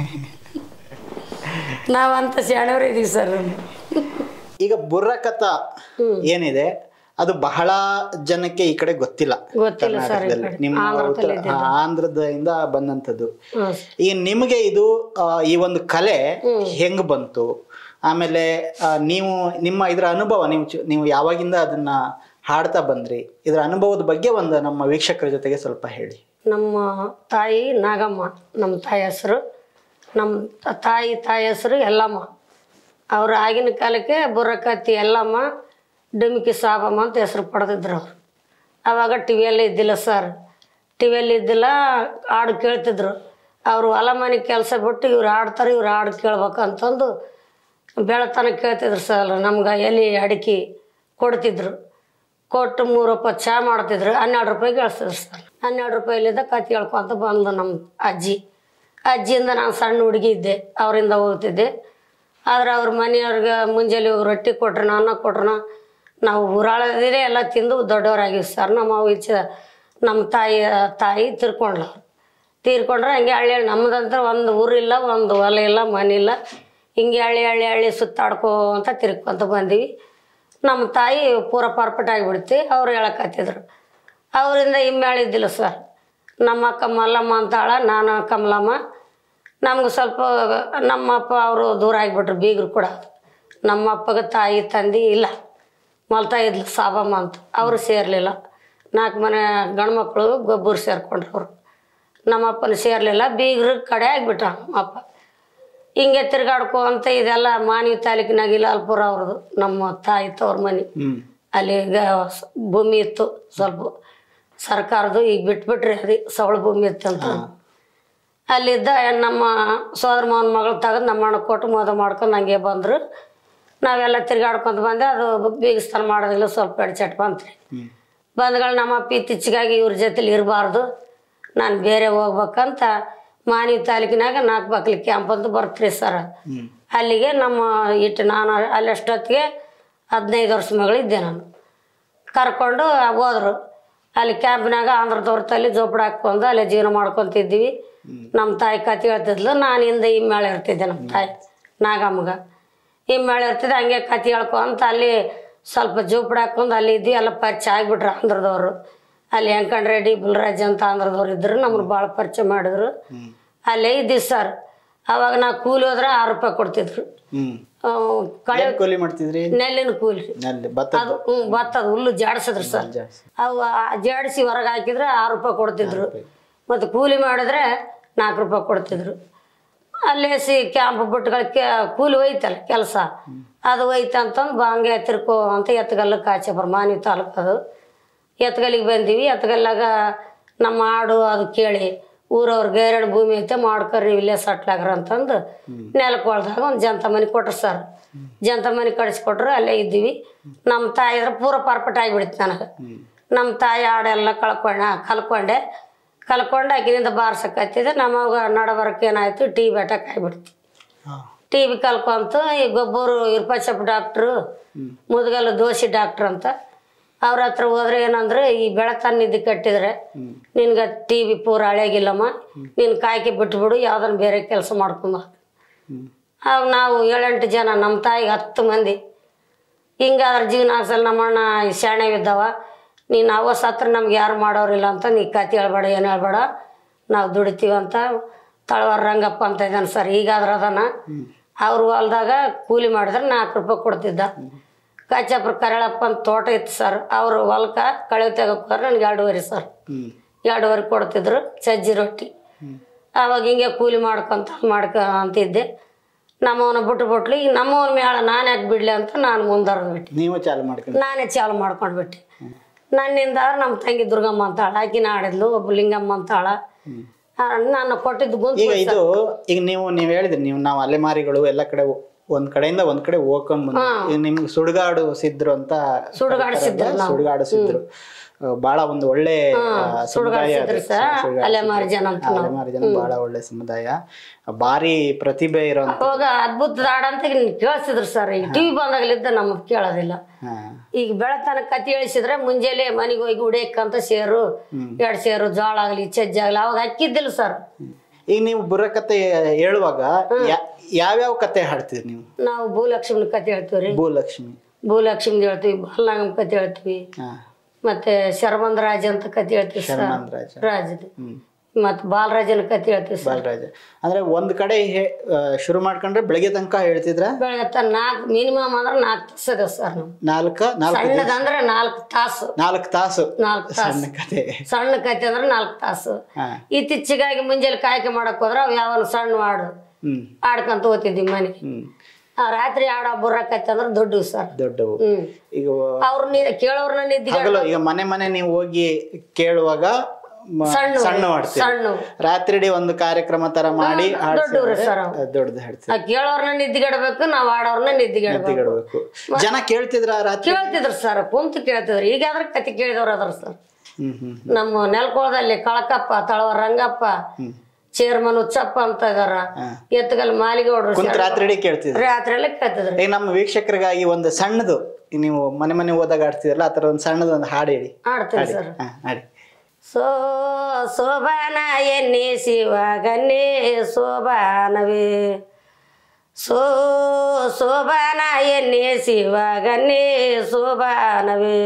ನಾವಂತ ಶಾಣವ್ರು ಇದೀವಿ ಸರ್ ಈಗ ಬುರ್ರಕಥ ಏನಿದೆ ಅದು ಬಹಳ ಜನಕ್ಕೆ ಈ ಕಡೆ ಗೊತ್ತಿಲ್ಲ ಗೊತ್ತಿಲ್ಲ ಸರ್ ಈ ಕರ್ನಾಟಕದಲ್ಲಿ ಕಡೆ. ನಿಮ್ಮ ಆಂಧ್ರದಲ್ಲಿ ಉತ್ತರ- ಆ, ಆಂಧ್ರದಿಂದ ಬಂದಂಥದ್ದು ಹ್ಞೂ ಈ ನಿಮಗೆ ಇದು ಆ, ಈ ಒಂದು ಕಲೆ ಹೆಂಗ್ ಬಂತು ಆಮೇಲೆ ಆ, ನೀವು ನಿಮ್ಮ ಇದರ ಅನುಭವ ನೀವು ಚು- ನೀವು ಯಾವಾಗಿಂದ ಅದನ್ನ ಹಾಡ್ತಾ ಬಂದ್ರಿ ಇದರ ಅನುಭವದ ಬಗ್ಗೆ ಒಂದು ನಮ್ಮ ವೀಕ್ಷಕರ ಜೊತೆಗೆ ಸ್ವಲ್ಪ ಹೇಳಿ ನಮ್ಮ ತಾಯಿ ನಾಗಮ್ಮ ನಮ್ಮ ತಾಯಿ ಹೆಸರು ನಮ್ಮ ತ- ತಾಯಿ ತಾಯಿ ಹೆಸರು ಎಲ್ಲಮ್ಮ ಅವರು ಆಗಿನ ಕಾಲಕ್ಕೆ ಬುರ್ರಕತ್ತಿ ಎಲ್ಲಮ್ಮ ಡುಮಿಕಿ ಸಾಬಮ್ಮ ಅಂತ ಹೆಸರು ಪಡೆದಿದ್ರು ಅವರು ಆವಾಗ ಟಿ ವಿಯಲ್ಲಿ ಇದ್ದಿಲ್ಲ ಸರ್ ಟಿ ವಿಯಲ್ಲಿ ಇದ್ದಿಲ್ಲ ಹಾಡು ಕೇಳ್ತಿದ್ರು ಅವರು ಹೊಲ ಮನೆ ಕೆಲಸ ಬಿಟ್ಟು ಇವ್ರು ಹಾಡ್ತಾರೆ ಇವ್ರು ಹಾಡು ಕೇಳ್ಬೇಕು ಅಂತಂದು ಬೆಳತನ ಕೇಳ್ತಿದ್ರು ಸರ್ ನಮ್ಗೆ ಎಲೆ ಅಡಿಕೆ ಕೊಡ್ತಿದ್ರು ಕೊಟ್ಟು ಮೂರು ರೂಪಾಯಿ ಚಹಾ ಮಾಡ್ತಿದ್ರು ಹನ್ನೆರಡು ರೂಪಾಯಿ ಕಳಿಸ್ತಿದ್ರು ಸರ್ ಹನ್ನೆರಡು ರೂಪಾಯಿಲಿಂದ ಕತ್ತಿ ಹೇಳ್ಕೊಂತ ಬಂದು ನಮ್ಮ ಅಜ್ಜಿ ಅಜ್ಜಿಯಿಂದ ನಾನು ಸಣ್ಣ ಹುಡುಗಿ ಇದ್ದೆ ಅವರಿಂದ ಹೋಗ್ತಿದ್ದೆ ಆದ್ರೆ ಅವ್ರ ಮನೆಯವ್ರಿಗೆ ಮುಂಜಾನೆ ಹೋಗಿ ರೊಟ್ಟಿ ಕೊಟ್ರನ ಅನ್ನ ಕೊಟ್ರನ ನಾವು ಊರಾಳದಿರೇ ಎಲ್ಲ ತಿಂದು ದೊಡ್ಡವರಾಗಿವಿ ಸರ್ ನಮ್ಮ ಅವು ಇಚ್ಛೆ ನಮ್ಮ ತಾಯಿ ತಾಯಿ ತಿರ್ಕೊಂಡ್ಲ ತೀರ್ಕೊಂಡ್ರೆ ಹಂಗೆ ಹಳ್ಳಿ ಹಳ್ಳಿ ನಮ್ಮದಂತ ಒಂದು ಊರಿಲ್ಲ ಒಂದು ಹೊಲ ಇಲ್ಲ ಮನೆ ಇಲ್ಲ ಹಿಂಗೆ ಹಳ್ಳಿ ಹಳ್ಳಿ ಹಳ್ಳಿ ಸುತ್ತಾಡ್ಕೋ ಅಂತ ತಿರ್ಕೊಂತ ಬಂದೀವಿ ನಮ್ಮ ತಾಯಿ ಪೂರ ಪರ್ಪಟ್ ಆಗಿಬಿಡ್ತಿ ಅವ್ರು ಹೇಳಕತ್ತಿದ್ರು ಅವರಿಂದ ಹಿಮ್ಮೇಳಿದ್ದಿಲ್ಲ ಸರ್ ನಮ್ಮ ಅಕ್ಕ ಮಲ್ಲಮ್ಮ ಅಂತಾಳ ನಾನು ಕಮಲಮ್ಮ ನಮ್ಗೆ ಸ್ವಲ್ಪ ನಮ್ಮಪ್ಪ ಅವರು ದೂರ ಆಗಿಬಿಟ್ರು ಬೀಗರು ಕೂಡ ನಮ್ಮ ಅಪ್ಪಗೆ ತಾಯಿ ತಂದೆ ಇಲ್ಲ ಮಲ್ತಾ ಇದ್ಲು ಸಾಬಮ್ಮ ಅಂತ ಅವರು ಸೇರಲಿಲ್ಲ ನಾಲ್ಕು ಮನೆ ಗಂಡ್ಮಕ್ಳು ಗೊಬ್ಬರು ಸೇರ್ಕೊಂಡ್ರು ಅವರು ನಮ್ಮಪ್ಪನ ಸೇರಲಿಲ್ಲ ಬೀಗ್ರ ಕಡೆ ಆಗಿಬಿಟ್ಟ ಅಪ್ಪ ಹಿಂಗೆ ತಿರ್ಗಾಡ್ಕೊ ಅಂತ ಇದೆಲ್ಲ ಮಾನವಿ ತಾಲೂಕಿನಾಗ ಇಲಾಲ್ಪುರ ಅವ್ರದ್ದು ನಮ್ಮ ತಾಯಿ ತವ್ರ ಮನೆ ಹ್ಮ್ ಅಲ್ಲಿ ಗ- ಸ- ಭೂಮಿ ಇತ್ತು ಸ್ವಲ್ಪ ಸರ್ಕಾರದ್ದು ಈಗ ಬಿಟ್ಬಿಟ್ರಿ ಅದು ಸವಳ ಭೂಮಿ ಇತ್ತು ಅಂತ ಅಲ್ಲಿದ್ದ ನಮ್ಮ ಸೋದರ ಮಾವನ ಮಗಳು ತೆಗೆದು ನಮ್ಮ ಅಣ್ಣ ಕೊಟ್ಟು ಮೋದ ಮಾಡ್ಕೊಂಡು ಹಂಗೆ ಬಂದರು ನಾವೆಲ್ಲ ತಿರ್ಗಾಡ್ಕೊಂತ ಬಂದೆ ಅದು ಬೀಗಸ್ತಾನ ಮಾಡೋದಿಲ್ಲ ಸ್ವಲ್ಪ ಎಡ್ಚಟ್ ಬಂತ್ರಿ ಹ್ಮ್ ಬಂದ್ಗಳು ನಮ್ಮ ಅಪ್ಪ ಇತ್ತೀಚೆಗಾಗಿ ಇವ್ರ ಜೊತೆಲಿ ಇರಬಾರ್ದು ನಾನು ಬೇರೆ ಹೋಗ್ಬೇಕಂತ ಮಾನವಿ ತಾಲೂಕಿನಾಗ ನಾಲ್ಕು ಬಕ್ಲಿ ಕ್ಯಾಂಪ್ ಅಂತ ಬರ್ತ್ರಿ ಸರ್ ಹ್ಮ್ ಅಲ್ಲಿಗೆ ನಮ್ಮ ಇಟ್ಟು ನಾನು ಅಲ್ಲಿ ಅಷ್ಟೊತ್ತಿಗೆ ಹದಿನೈದು ವರ್ಷ ಮಗಳಿದ್ದೆ ನಾನು ಕರ್ಕೊಂಡು ಹೋದ್ರು ಅಲ್ಲಿ ಕ್ಯಾಂಪ್ನಾಗ ಆಂಧ್ರದವ್ರ ತಲೆ ಜೋಪಡ ಹಾಕ್ಕೊಂಡು ಅಲ್ಲೇ ಜೀವನ ಮಾಡ್ಕೊತಿದ್ವಿ ನಮ್ಮ ತಾಯಿ ಕತೆ ಹೇಳ್ತಿದ್ಲು ನಾನು ಹಿಂದೆ ಹಿಮ್ಮೇಳೆ ಇರ್ತಿದ್ದೆ ನಮ್ಮ ತಾಯಿ ನಾಗಮ್ಮಗ ಹಿಮ್ಮೇಳೆ ಇರ್ತಿದ್ದೆ ಹಂಗೆ ಕತೆ ಹೇಳ್ಕೊಂತ ಅಲ್ಲಿ ಸ್ವಲ್ಪ ಜೋಪಡ ಹಾಕೊಂಡು ಅಲ್ಲಿ ಇದ್ವಿ ಎಲ್ಲ ಪರಿಚಯ ಆಗಿಬಿಟ್ರು ಆಂಧ್ರದವರು ಅಲ್ಲಿ ವೆಂಕಣ್ಣ ರೆಡ್ಡಿ ಬುಲ್ರಾಜ್ ಅಂತ ಆಂಧ್ರದವ್ರು ಇದ್ರು ನಮ್ಮನ್ನು ಭಾಳ ಪರಿಚಯ ಮಾಡಿದ್ರು ಅಲ್ಲೇ ಇದ್ದೀವಿ ಸರ್ ಅವಾಗ ನಾವು ಕೂಲಿ ಹೋದ್ರೆ ಆರು ರೂಪಾಯಿ ಕೊಡ್ತಿದ್ರು ಹ್ಮ್ ಆ, ಕಳೆ ಏನ್ ಕೂಲಿ ಮಾಡ್ತಿದ್ರಿ ನೆಲ್ಲಿನ ಕೂಲಿ ನಲ್ಲಿ ಭತ್ತ ಅದು ಹ್ಞೂ ಭತ್ತದ ಹುಲ್ಲು ಜಾಡ್ಸಿದ್ರು ಸರ್ ಜಾಡ್ಸಿ. ಅವು ಆ ಜಾಡಿಸಿ ಹೊರಗೆ ಹಾಕಿದ್ರೆ ಆರು ರೂಪಾಯಿ ಕೊಡ್ತಿದ್ರು ಮತ್ತು ಕೂಲಿ ಮಾಡಿದ್ರೆ ನಾಲ್ಕು ರೂಪಾಯಿ ಕೊಡ್ತಿದ್ರು ಅಲ್ಲೇ ಸಿ ಕ್ಯಾಂಪ್ ಬಿಟ್ಟುಗಳಿಗೆ ಕೂಲಿ ಒಯ್ತಲ್ಲ ಕೆಲಸ ಅದು ಒಯ್ತು ಅಂತಂದು ಬಾ ಹಂಗೆ ತಿರ್ಕೋ ಅಂತ ಎತ್ತಗಲ್ಲ ಕಾಚೇಪುರ ಮಾನವಿ ತಾಲೂಕು ಅದು ಎತ್ತಗಲ್ಲಿಗೆ ಬಂದೀವಿ ಎತ್ತಗಲ್ಲಾಗ ನಮ್ಮ ಹಾಡು ಅದು ಕೇಳಿ ಊರವ್ರ ಗೈರಡ್ ಭೂಮಿ ಐತೆ ಮಾಡ್ಕೊರಿ ನೀವು ಇಲ್ಲೇ ಸಟ್ಲಾಗ್ರ ಅಂತಂದು ನೆಲಕ್ಕೆ ಹೊಳ್ದಾಗ ಒಂದು ಜಂತ ಮನೆ ಕೊಟ್ರು ಸರ್ ಜಂತ ಮನೆ ಕಳಿಸ್ಕೊಟ್ರು ಅಲ್ಲೇ ಇದ್ದೀವಿ ನಮ್ಮ ತಾಯಿ ಅಂದ್ರೆ ಪೂರ ಪರ್ಪಟ್ ಆಗಿಬಿಡ್ತು ನನಗೆ ನಮ್ಮ ತಾಯಿ ಹಾಡೆಲ್ಲ ಕಳ್ಕೊಂಡ ಕಲ್ಕೊಂಡೆ ಕಲ್ಕೊಂಡು ಆಕಿನಿಂದ ಬಾರ್ಸಕ್ಕತ್ತಿದೆ ನಮಗೆ ನಡಬರಕ್ಕೆ ಏನಾಯ್ತು ಟಿ ಬೆಟಕ್ ಆಗಿಬಿಡ್ತು ಹಾ. ಟಿ ಬಿ ಕಲ್ಕೊಂತು ಈ ಗೊಬ್ಬರು ಇರ್ಪಚಪ್ಪ ಡಾಕ್ಟ್ರು ಮುದ್ಗಲ್ಲು ದೋಷಿ ಡಾಕ್ಟ್ರ್ ಅಂತ ಅವ್ರ ಹತ್ರ ಹೋದ್ರೆ ಏನಂದ್ರೆ ಈ ಬೆಳತನ ನಿಧಿ ಕಟ್ಟಿದ್ರೆ ನಿನ್ಗೆ ಟಿ ಬಿ ಪೂರ ಹಳೆಗಿಲ್ಲಮ್ಮ ನೀನು ಕಾಯ್ಕೆ ಬಿಟ್ಬಿಡು ಯಾವ್ದನ್ನ ಬೇರೆ ಕೆಲಸ ಮಾಡ್ಕೊಂಬ ಹ್ಮ್ ಅವ್ ನಾವು ಏಳೆಂಟು ಜನ ನಮ್ಮ ತಾಯಿಗೆ ಹತ್ತು ಮಂದಿ ಹಿಂಗಾದ್ರೆ ಜೀವನ ಅಸಲ್ ನಮ್ಮ ಅಣ್ಣ ಶಾಣೆ ಇದ್ದಾವ ನೀನು ಅವ ಸತ್ರ ನಮ್ಗೆ ಯಾರು ಮಾಡೋರಿಲ್ಲ ಅಂತ ನೀ ಕತೆ ಹೇಳ್ಬೇಡ ಏನು ಹೇಳ್ಬೇಡ ನಾವು ದುಡಿತೀವಿ ಅಂತ ತಳವಾರ ರಂಗಪ್ಪ ಅಂತ ಇದ್ದಾನೆ ಸರ್ ಈಗಾದ್ರೆ ಅದಾನ ಅವ್ರು ಹೊಲ್ದಾಗ ಕೂಲಿ ಮಾಡಿದ್ರೆ ನಾಲ್ಕು ರೂಪಾಯಿ ಕೊಡ್ತಿದ್ದ ಕಾಚಾಪುರ ಕರಳಪ್ಪ ಅಂತ ತೋಟ ಇತ್ತು ಸರ್ ಅವರು ಹೊಲ್ಕ ಕಳೆ ತೆಗೋಕ್ಕಾರೆ ನನಗೆ ಎರಡೂವರೆ ಸರ್ ಹ್ಮ್ ಎರಡೂವರೆ ಕೊಡ್ತಿದ್ರು ಸಜ್ಜಿ ರೊಟ್ಟಿ ಆವಾಗ ಹಿಂಗೆ ಕೂಲಿ ಮಾಡ್ಕೊಂತ ಮಾಡ್ಕ ಅಂತಿದ್ದೆ ನಮ್ಮವನ ಬಿಟ್ಟು ಬಿಟ್ಲು ಈಗ ನಮ್ಮವನ ಮೇಳ ನಾನು ಯಾಕೆ ಬಿಡ್ಲಿ ಅಂತ ನಾನು ಮುಂದರ್ದು ಬಿಟ್ಟೆ ನೀವು ಚಾಲು ಮಾಡ್ಕೊಂಡು ನಾನೇ ಚಾಲು ಮಾಡ್ಕೊಂಡ್ಬಿಟ್ಟೆ ನನ್ನಿಂದ ನಮ್ಮ ತಂಗಿ ದುರ್ಗಮ್ಮ ಅಂತಾಳ ಆಕಿನ ಆಡಿದ್ಲು ಒಬ್ಬ ಲಿಂಗಮ್ಮ ಅಂತಾಳ ಆ, ನಾನು ಕೊಟ್ಟಿದ್ದು ಗುಂತು ಈಗ ಇದು ಈಗ ನೀವು ನೀವು ಹೇಳಿದ್ರಿ ನೀವು ನಾವು ಅಲೆಮಾರಿಗಳು ಎಲ್ಲ ಕಡೆ ಒ- ಒಂದ್ ಕಡೆಯಿಂದ ಒಂದ್ ಕಡೆ ಹೋಗ್ಕೊಂಡ್ ಬಂದ್ವಿ ಈಗ ನಿಮ್ಗೆ ಸುಡುಗಾಡು ಸಿದ್ರು ಅಂತ ಸುಡುಗಾಡು ಸಿದ್ರು ನಾವು. ಸುಡುಗಾಡು ಸಿದ್ರು ಆ, ಬಹಳ ಒಂದು ಒಳ್ಳೆ ಆ, ಸಮುದಾಯ ಅದು. ಸಿದ್ರು ಸರ್ ಸುಡುಗಾಡು ಅಲೆಮಾರಿ ಜನ ಅಂತ ನಾವು ಅಲೆಮಾರಿ ಜನ ಬಹಳ ಒಳ್ಳೆ ಸಮುದಾಯ ಭಾರಿ ಪ್ರತಿಭೆ ಇರೋಂತ ಅವಾಗ ಅದ್ಭುತ ಹಾಡ ಅಂತ ಈಗ ಕೇಳಿಸಿದ್ರು ಸರ್ ಈಗ ಟಿವಿ ಬಂದಾಗಲಿದ್ದ ನಮಗೆ ಕೇಳೋದಿಲ್ಲ ಹಾ ಈಗ ಬೆಳತನ ಕತಿ ಹೇಳಿಸಿದ್ರೆ ಮುಂಜಾನೆ ಮನೆಗೆ ಹೋಗಿ ಉಡಿಯಕ್ಕಂತ ಸೇರು ಎರಡು ಸೇರು ಜೋಳ ಆಗಲಿ ಚಜ್ಜಿ ಆಗಲಿ ಅವಾಗ ಹಾಕಿದ್ದಿಲ್ಲ ಸರ್ ಈಗ ನೀವು ಬುರ್ರಕತೆ ಹೇಳುವಾಗ ಯಾ- ಯಾವ್ಯಾವ ಕತೆ ಹಾಡ್ತೀರಿ ನೀವು ನಾವು ಭೂಲಕ್ಷ್ಮಿ ಕತೆ ಹೇಳ್ತೀವಿ ರೀ ಭೂಲಕ್ಷ್ಮಿ ಭೂಲಕ್ಷ್ಮಿ ಹೇಳ್ತೀವಿ ಬಾಲನಾಗಮ್ ಕತೆ ಹೇಳ್ತೀವಿ ಹಾ ಮತ್ತೆ ಶರಮಂದ ರಾಜ ಅಂತ ಕತೆ ಹೇಳ್ತೀವಿ ಸರ್ ಶರ್ಮಾಂದ್ ರಾಜ ರಾಜದ ಹ್ಮ್ ಮತ್ತೆ ಬಾಲರಾಜನ ಕತೆ ಹೇಳ್ತೀವಿ ಸರ್ ಬಾಲರಾಜ ಅಂದ್ರೆ ಒಂದ್ ಕಡೆ ಹೇ- ಆ, ಶುರು ಮಾಡ್ಕೊಂಡ್ರೆ ಬೆಳಗ್ಗೆ ತನಕ ಹೇಳ್ತಿದ್ರ ಬೆಳಗ್ಗೆ ನಾಲ್ಕು ಮಿನಿಮಮ್ ಅಂದ್ರೆ ನಾಲ್ಕು ತಾಸು ಅದ ಸರ್ ನಾವು ನಾಲ್ಕ ನಾಲ್ಕು ಸಣ್ಣದಂದ್ರೆ ನಾಲ್ಕು ತಾಸು ನಾಲ್ಕು ತಾಸು ನಾಲ್ಕು ತಾಸು ಸಣ್ಣ ಕತೆ ಸಣ್ಣ ಕತೆ ಅಂದ್ರೆ ನಾಲ್ಕು ತಾಸು ಹಾ ಇತ್ತೀಚೆಗಾಗಿ ಮುಂಜಾನೆ ಕಾಯ್ಕೆ ಮಾಡಕ್ ಹೋದ್ರೆ ಅವು ಯಾವ ಸಣ್ಣ ಹಾಡು ಹ್ಮ್ ಆಡ್ಕೊಂತ ಹೋಗ್ತಿದ್ವಿ ಮನೆಗೆ ಹ್ಮ್ ಆ ರಾತ್ರಿ ಆಡೋ ಬುರ್ರಕತ್ತೆ ಅಂದ್ರೆ ದೊಡ್ಡವು ಸರ್ ದೊಡ್ಡವು ಹ್ಮ್ ಈಗ ಅವ್ರ ನೀ ಕೇಳೋರ್ನ ನಿದ್ದಿಗೆ ಹಗಲು ಈಗ ಮನೆ ಮನೆ ನೀವು ಹೋಗಿ ಕೇಳುವಾಗ ಮ- ಸಣ್ಣ ಸಣ್ಣ ಮಾಡ್ತೀವಿ ಸಣ್ಣ ರಾತ್ರಿ ಇಡೀ ಒಂದು ಕಾರ್ಯಕ್ರಮ ತರ ಮಾಡಿ ದೊಡ್ಡವ್ರು ಸರ್ ಅವು. ದೊಡ್ಡದು ಹೇಳ್ತೀವಿ ಆ ಕೇಳೋರ್ನ ನಿದ್ದಿಗೆಡ್ಬೇಕು ನಾವು ಆಡೋರ್ನ ನಿದ್ದಿಗೆಡ್ಬೇಕು ತಿಗಡ್ಬೇಕು ಜನ ಕೇಳ್ತಿದ್ರ ರಾತ್ರಿ ಕೇಳ್ತಿದ್ರು ಸರ್ ಕುಂತು ಕೇಳ್ತಿದ್ರು ಈಗ ಅದ್ರ ಕತೆ ಕೇಳಿದವ್ರು ಅದ್ರ ಸರ್ ಹ್ಮ್ ಹ್ಮ್ ನಮ್ಮ ನೆಲಕೊಳದಲ್ಲಿ ಕಳಕಪ್ಪ ತಳವ ರಂಗಪ್ಪ ಚೇರ್ಮನ್ ಉಚ್ಚಪ್ಪ ಅಂತ ಇದಾರ ಎತ್ತಗಲ್ ಮಾಲಿಗೌಡ್ರು ಕುಂತ್ ರಾತ್ರಿ ಇಡೀ ಕೇಳ್ತಿದ್ರು ರಾತ್ರಿ ಎಲ್ಲ ಕೇಳ್ತಿದ್ರು ಈಗ ನಮ್ಮ ವೀಕ್ಷಕರಿಗಾಗಿ ಒಂದು ಸಣ್ಣದು ಈಗ ನೀವು ಮನೆ ಮನೆ ಹೋದಾಗ ಆಡ್ತಿದ್ರಲ್ಲ ಆ ಥರ ಒಂದು ಸಣ್ಣದು ಒಂದು ಹಾಡು ಹೇಳಿ ಆಡ್ತೀವಿ ಸರ್ ಹಾ ಹಾಡಿ ಸೋ ಶೋಭಾನ ಎನ್ನಿಸಿವಾಗನ್ನೇ ಶೋಭಾನವೇ ಸೋ ಶೋಭಾನ ಎನ್ನಿಸಿವಾಗನ್ನೇ ಶೋಭಾನವೇ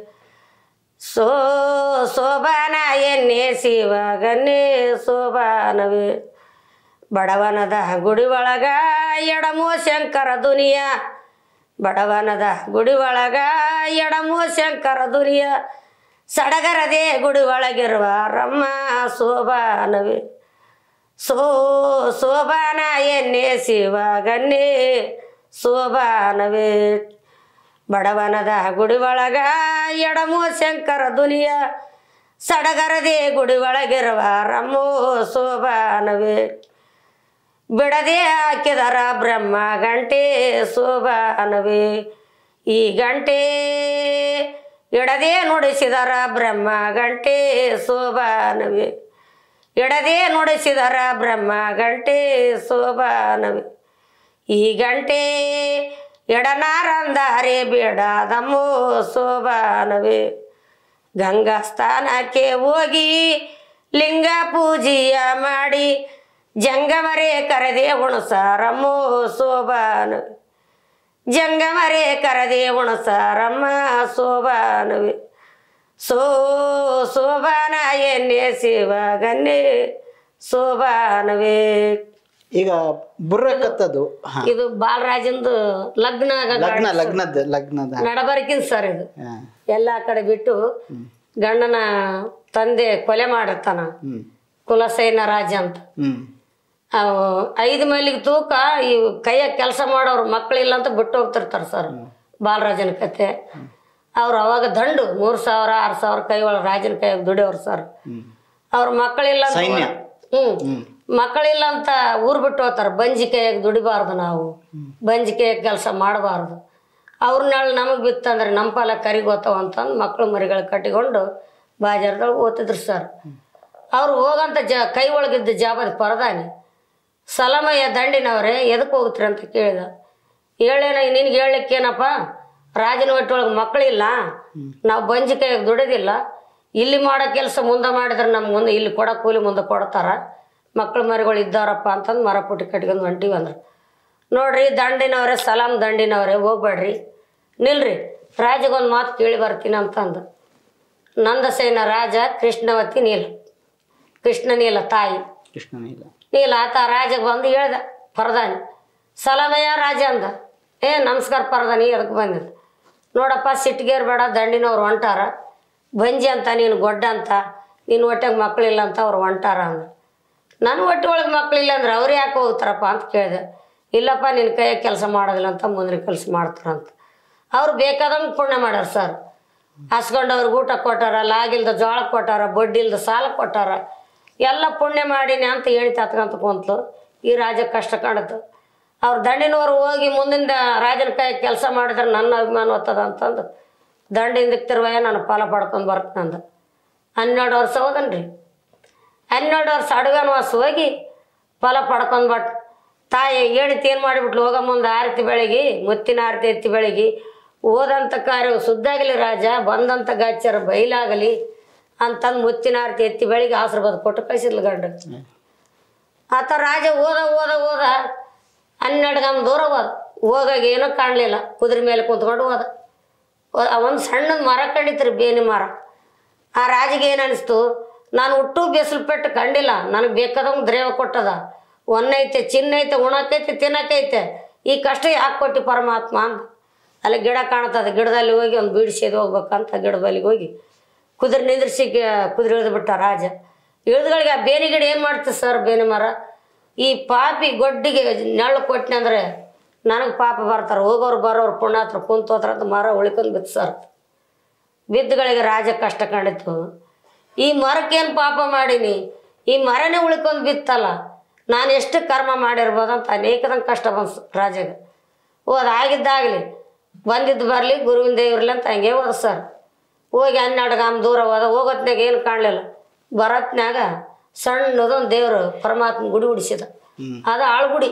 ಸೋ ಶೋಭಾನ ಎನ್ನಿಸಿವಾಗನ್ನೇ ಶೋಭಾನವೇ ಬಡವನದ ಗುಡಿ ಒಳಗ ಎಡಮೋ ಶಂಕರ ದುನಿಯ ಬಡವನದ ಗುಡಿ ಒಳಗ ಎಡಮೋ ಶಂಕರ ದುನಿಯ ಸಡಗರದೆ ಗುಡಿ ಒಳಗಿರುವ ರಮ್ಮ ಶೋಭಾನವೇ ಸೋ ಶೋಭಾನ ಎನ್ನೆ ಶಿವಗನ್ನೇ ಶೋಭಾನವೇ ಬಡವನದ ಗುಡಿ ಒಳಗ ಎಡಮೋ ಶಂಕರ ದುನಿಯ ಸಡಗರದೆ ಗುಡಿ ಒಳಗಿರುವ ರಮ್ಮೋ ಶೋಭಾನವೇ ಬಿಡದೆ ಹಾಕಿದರ ಬ್ರಹ್ಮ ಗಂಟೆ ಶೋಭಾನವೇ ಈ ಗಂಟೆ ಎಡದೆ ನುಡಿಸಿದರ ಬ್ರಹ್ಮ ಗಂಟೆ ಶೋಭಾನವೇ ಎಡದೆ ನುಡಿಸಿದರ ಬ್ರಹ್ಮ ಗಂಟೆ ಶೋಭಾನವೇ ಈ ಗಂಟೆ ಎಡನಾರಂದಾರೆ ಬೇಡದಮ್ಮೋ ಶೋಭಾನವೇ ಗಂಗಾ ಸ್ಥಾನಕ್ಕೆ ಹೋಗಿ ಲಿಂಗ ಪೂಜೆಯ ಮಾಡಿ ಜಂಗಮರೆ ಕರೆದೆ ಉಣಸಾರಮ್ಮೋ ಶೋಭಾನವೇ ಜಂಗಮರೆ ಕರದೆ ಉಣಸಾರಮ್ಮ ಶೋಭಾನವೇ ಸೋ ಶೋಭಾನ ಎನ್ನೆ ಶಿವಗನ್ನೆ ಶೋಭಾನವೇ ಈಗ ಬುರ್ರ ಕತ್ತದು ಹಾ ಇದು ಬಾಲರಾಜಂದು ಲಗ್ನ ಆಗ ಲಗ್ನ ಲಗ್ನದ ಲಗ್ನದ ನಡಬರ್ಕಿನ್ ಸರ್ ಇದು ಹಾ. ಎಲ್ಲ ಕಡೆ ಬಿಟ್ಟು ಗಂಡನ ತಂದೆ ಕೊಲೆ ಮಾಡಿರ್ತಾನ ಹ್ಮ್ ಕುಲಸೇನ ರಾಜ ಅಂತ ಹ್ಮ್ ಅವು ಐದು ಮೈಲಿಗೆ ತೂಕ ಈ ಕೈಯಾಗ ಕೆಲಸ ಮಾಡೋರು ಮಕ್ಕಳಿಲ್ಲ ಅಂತ ಬಿಟ್ಟು ಹೋಗ್ತಿರ್ತಾರೆ ಸರ್ ಬಾಲರಾಜನ ಕತೆ ಅವ್ರು ಅವಾಗ ದಂಡು ಮೂರು ಸಾವಿರ ಆರು ಸಾವಿರ ಕೈ ಒಳಗೆ ರಾಜನ ಕೈಯಾಗ ದುಡಿಯೋರು ಸರ್ ಹ್ಮ್ ಅವ್ರ ಮಕ್ಕಳಿಲ್ಲ ಅಂತ ಸೈನ್ಯ. ಹ್ಮ್ ಮಕ್ಕಳಿಲ್ಲ ಅಂತ ಊರ್ ಬಿಟ್ಟು ಹೋಗ್ತಾರೆ ಬಂಜಿ ಕೈಯಾಗ ದುಡಿಬಾರ್ದು ನಾವು ಬಂಜಿ ಕೈಯಾಗ ಕೆಲಸ ಮಾಡಬಾರ್ದು ಅವ್ರನ್ನೆಲ್ಲ ನಮಗೆ ಬಿತ್ತಂದ್ರೆ ನಮ್ಮ ಪಾಲ ಕರಿಗೋತಾವ ಅಂತಂದು ಮಕ್ಕಳು ಮರಿಗಳು ಕಟ್ಟಿಕೊಂಡು ಬಾಜಾರದೊಳಗೆ ಓದ್ತಿದ್ರು ಸರ್ ಅವ್ರು ಹೋಗಂತ ಜ ಕೈ ಒಳಗಿದ್ದ ಜಾಬದ ಪರದಾನಿ ಸಲಮಯ್ಯ ದಂಡಿನವ್ರೆ ಎದಕ್ಕೆ ಹೋಗ್ತೀರಿ ಅಂತ ಕೇಳಿದ ಹೇಳೇನ ನಿನ್ಗೆ ಹೇಳಲಿಕ್ಕೇನಪ್ಪ ರಾಜನ ಒಟ್ಟೊಳಗೆ ಮಕ್ಕಳಿಲ್ಲ ನಾವು ಬಂಜಿ ಕೈಯಾಗ ದುಡಿದಿಲ್ಲ ಇಲ್ಲಿ ಮಾಡೋ ಕೆಲಸ ಮುಂದೆ ಮಾಡಿದ್ರೆ ನಮ್ಗೆ ಮುಂದೆ ಇಲ್ಲಿ ಕೊಡೋ ಕೂಲಿ ಮುಂದೆ ಕೊಡ್ತಾರ ಮಕ್ಳು ಮರಿಗಳು ಇದ್ದಾರಪ್ಪ ಅಂತಂದು ಮರ ಪುಟ್ಟಿ ಕಟ್ಕೊಂಡು ಹೊಂಟಿವಿ ಅಂದ್ರೆ ನೋಡ್ರಿ ದಂಡಿನವ್ರೆ ಸಲಾಮ್ ದಂಡಿನವ್ರೆ ಹೋಗ್ಬೇಡ್ರಿ ನಿಲ್ರಿ ರಾಜಗೊಂದು ಮಾತು ಕೇಳಿ ಬರ್ತೀನಿ ಅಂತಂದು ನಂದಸೇನ ರಾಜ ಕೃಷ್ಣವತಿ ನೀಲ ಕೃಷ್ಣ ನೀಲ ತಾಯಿ ಕೃಷ್ಣನಿಲ್ಲ ನೀಲ ಆತ ರಾಜಗೆ ಬಂದು ಹೇಳ್ದ ಪರದಾನಿ ಸಲಾಮಯ್ಯ ರಾಜ ಅಂದ ಏ ನಮಸ್ಕಾರ ಪರದಾನಿ ಅದಕ್ಕೆ ಬಂದಿದ್ದ ನೋಡಪ್ಪ ಸಿಟ್ಟಿಗೇರ್ ಬೇಡ ದಂಡಿನವ್ರು ಹೊಂಟಾರ ಬಂಜಿ ಅಂತ ನೀನು ಗೊಡ್ಡ ಅಂತ ನೀನು ಹೊಟ್ಟೆಗೆ ಮಕ್ಕಳಿಲ್ಲ ಅಂತ ಅವ್ರು ಹೊಂಟಾರ ಅಂದ ನನ್ನ ಹೊಟ್ಟೆ ಒಳಗೆ ಮಕ್ಕಳಿಲ್ಲ ಅಂದ್ರೆ ಅವ್ರು ಯಾಕೆ ಹೋಗ್ತಾರಪ್ಪ ಅಂತ ಕೇಳಿದೆ ಇಲ್ಲಪ್ಪ ನಿನ್ನ ಕೈಯಾಗ ಕೆಲಸ ಮಾಡೋದಿಲ್ಲ ಅಂತ ಮುಂದಿನ ಕೆಲಸ ಮಾಡ್ತಾರಂತ ಅವ್ರು ಬೇಕಾದಂಗೆ ಪುಣ್ಯ ಮಾಡ್ಯಾರ ಸರ್ ಹಸ್ಕೊಂಡವ್ರಿಗೆ ಊಟ ಕೊಟ್ಟಾರ ಲಾಗಿಲ್ದ ಜೋಳ ಕೊಟ್ಟಾರ ಬಡ್ಡಿಲ್ದ ಸಾಲ ಕೊಟ್ಟಾರ ಎಲ್ಲ ಪುಣ್ಯ ಮಾಡೀನಿ ಅಂತ ಹೇಳಿ ತತ್ಕೊಂತ ಕುಂತ್ಲು ಈ ರಾಜ ಕಷ್ಟ ಕಾಣುತ್ತೆ ಅವ್ರು ದಂಡಿನವ್ರು ಹೋಗಿ ಮುಂದಿನ ರಾಜನ ಕೈ ಕೆಲಸ ಮಾಡಿದ್ರೆ ನನ್ನ ಅಭಿಮಾನ ಒತ್ತದ ಅಂತಂದು ದಂಡಿಂದ ತಿರುವಯ್ಯ ನಾನು ಫಲ ಪಡ್ಕೊಂಡು ಬರ್ತೀನಂದ ಹನ್ನೆರಡು ವರ್ಷ ಹೋದನ್ರಿ ಹನ್ನೆರಡು ವರ್ಷ ಅಡುಗನವಾಸ ಹೋಗಿ ಫಲ ಪಡ್ಕೊಂಡು ಬಟ್ ತಾಯಿ ಹೇಳಿತ್ ಏನು ಮಾಡಿಬಿಟ್ಲು ಹೋಗ ಮುಂದೆ ಆರತಿ ಬೆಳಗಿ ಮುತ್ತಿನ ಆರತಿ ಎತ್ತಿ ಬೆಳಗಿ ಓದಂಥ ಕಾರ್ಯವು ಸುದ್ದಾಗಲಿ ರಾಜ ಬಂದಂಥ ಗಾಚಾರ ಬಯಲಾಗಲಿ ಅಂತಂದು ಮುತ್ತಿನ ಆರತಿ ಎತ್ತಿ ಬೆಳಿಗ್ಗೆ ಆಶೀರ್ವಾದ ಕೊಟ್ಟು ಕಳಿಸಿದ್ಲು ಗಂಡ ಆತ ರಾಜ ಓದ ಓದ ಓದ ಹನ್ನೆರಡು ಗಮ್ ದೂರ ಹೋದ ಹೋಗಾಗ ಏನೂ ಕಾಣಲಿಲ್ಲ ಕುದುರೆ ಮೇಲೆ ಕುಂತ್ಕೊಂಡು ಹೋದ ಒಂದು ಸಣ್ಣದ ಮರ ಕಂಡಿತ್ರಿ ಬೇನಿ ಮರ ಆ ರಾಜಿಗೆ ಏನು ಅನಿಸ್ತು ನಾನು ಹುಟ್ಟು ಬೇಸಲು ಪೆಟ್ಟು ಕಂಡಿಲ್ಲ ನನಗೆ ಬೇಕಾದಂಗೆ ದ್ರೇವ ಕೊಟ್ಟದ ಒನ್ನೈತೆ ಚಿನ್ನೈತೆ ಉಣಕೈತೆ ತಿನ್ನಕೈತೆ ಈ ಕಷ್ಟ ಯಾಕೆ ಕೊಟ್ಟು ಪರಮಾತ್ಮ ಅಂತ ಅಲ್ಲಿ ಗಿಡ ಕಾಣ್ತದೆ ಗಿಡದಲ್ಲಿ ಹೋಗಿ ಒಂದು ಬೀಡಿಸಿದ್ ಹೋಗ್ಬೇಕಂತ ಗಿಡ ಬಲ್ಲಿಗೆ ಹೋಗಿ ಕುದುರೆ ನಿಂದ್ರಿಸಿ ಗಿ- ಕುದುರೆ ಇಳಿದು ಬಿಟ್ಟ ರಾಜ ಇಳಿದುಗಳಿಗೆ ಆ ಬೇನೆ ಗಿಡ ಏನು ಮಾಡ್ತದೆ ಸರ್ ಬೇನೆ ಮರ ಈ ಪಾಪಿ ಗೊಡ್ಡಿಗೆ ನೆರಳು ಕೊಟ್ಟಿನಿ ಅಂದರೆ ನನಗೆ ಪಾಪ ಬರ್ತಾರೆ ಹೋಗೋರು ಬರೋರು ಪುಣ್ಯಾತ್ರ ಕುಂತೋತ್ರ ಅಂತ ಮರ ಉಳ್ಕೊಂಡು ಬಿತ್ತು ಸರ್ ಬಿದ್ದುಗಳಿಗೆ ರಾಜ ಕಷ್ಟ ಕಂಡಿತ್ತು ಈ ಮರಕ್ಕೇನು ಪಾಪ ಮಾಡೀನಿ ಈ ಮರನೇ ಉಳ್ಕೊಂಡು ಬಿತ್ತಲ್ಲ ನಾನು ಎಷ್ಟು ಕರ್ಮ ಮಾಡಿರ್ಬೋದಂತ ಅನೇಕದಂಗೆ ಕಷ್ಟ ಬಂತು ರಾಜಗೆ ಹೋದ ಆಗಿದ್ದಾಗಲಿ ಬಂದಿದ್ದು ಬರಲಿ ಗುರುವಿನ ದೇವ್ರಲಿ ಅಂತ ಹಂಗೆ ಹೋದ ಸರ್ ಹೋಗಿ ಹನ್ನೆರಡು ಗಾಮ್ ದೂರ ಹೋದ ಹೋಗೋತ್ನಾಗ ಏನು ಕಾಣಲಿಲ್ಲ ಬರತ್ನಾಗ ಸಣ್ಣದೊಂದು ದೇವರು ಪರಮಾತ್ಮ ಗುಡಿ ಉಡಿಸಿದ ಅದು ಆಳ್ಗುಡಿ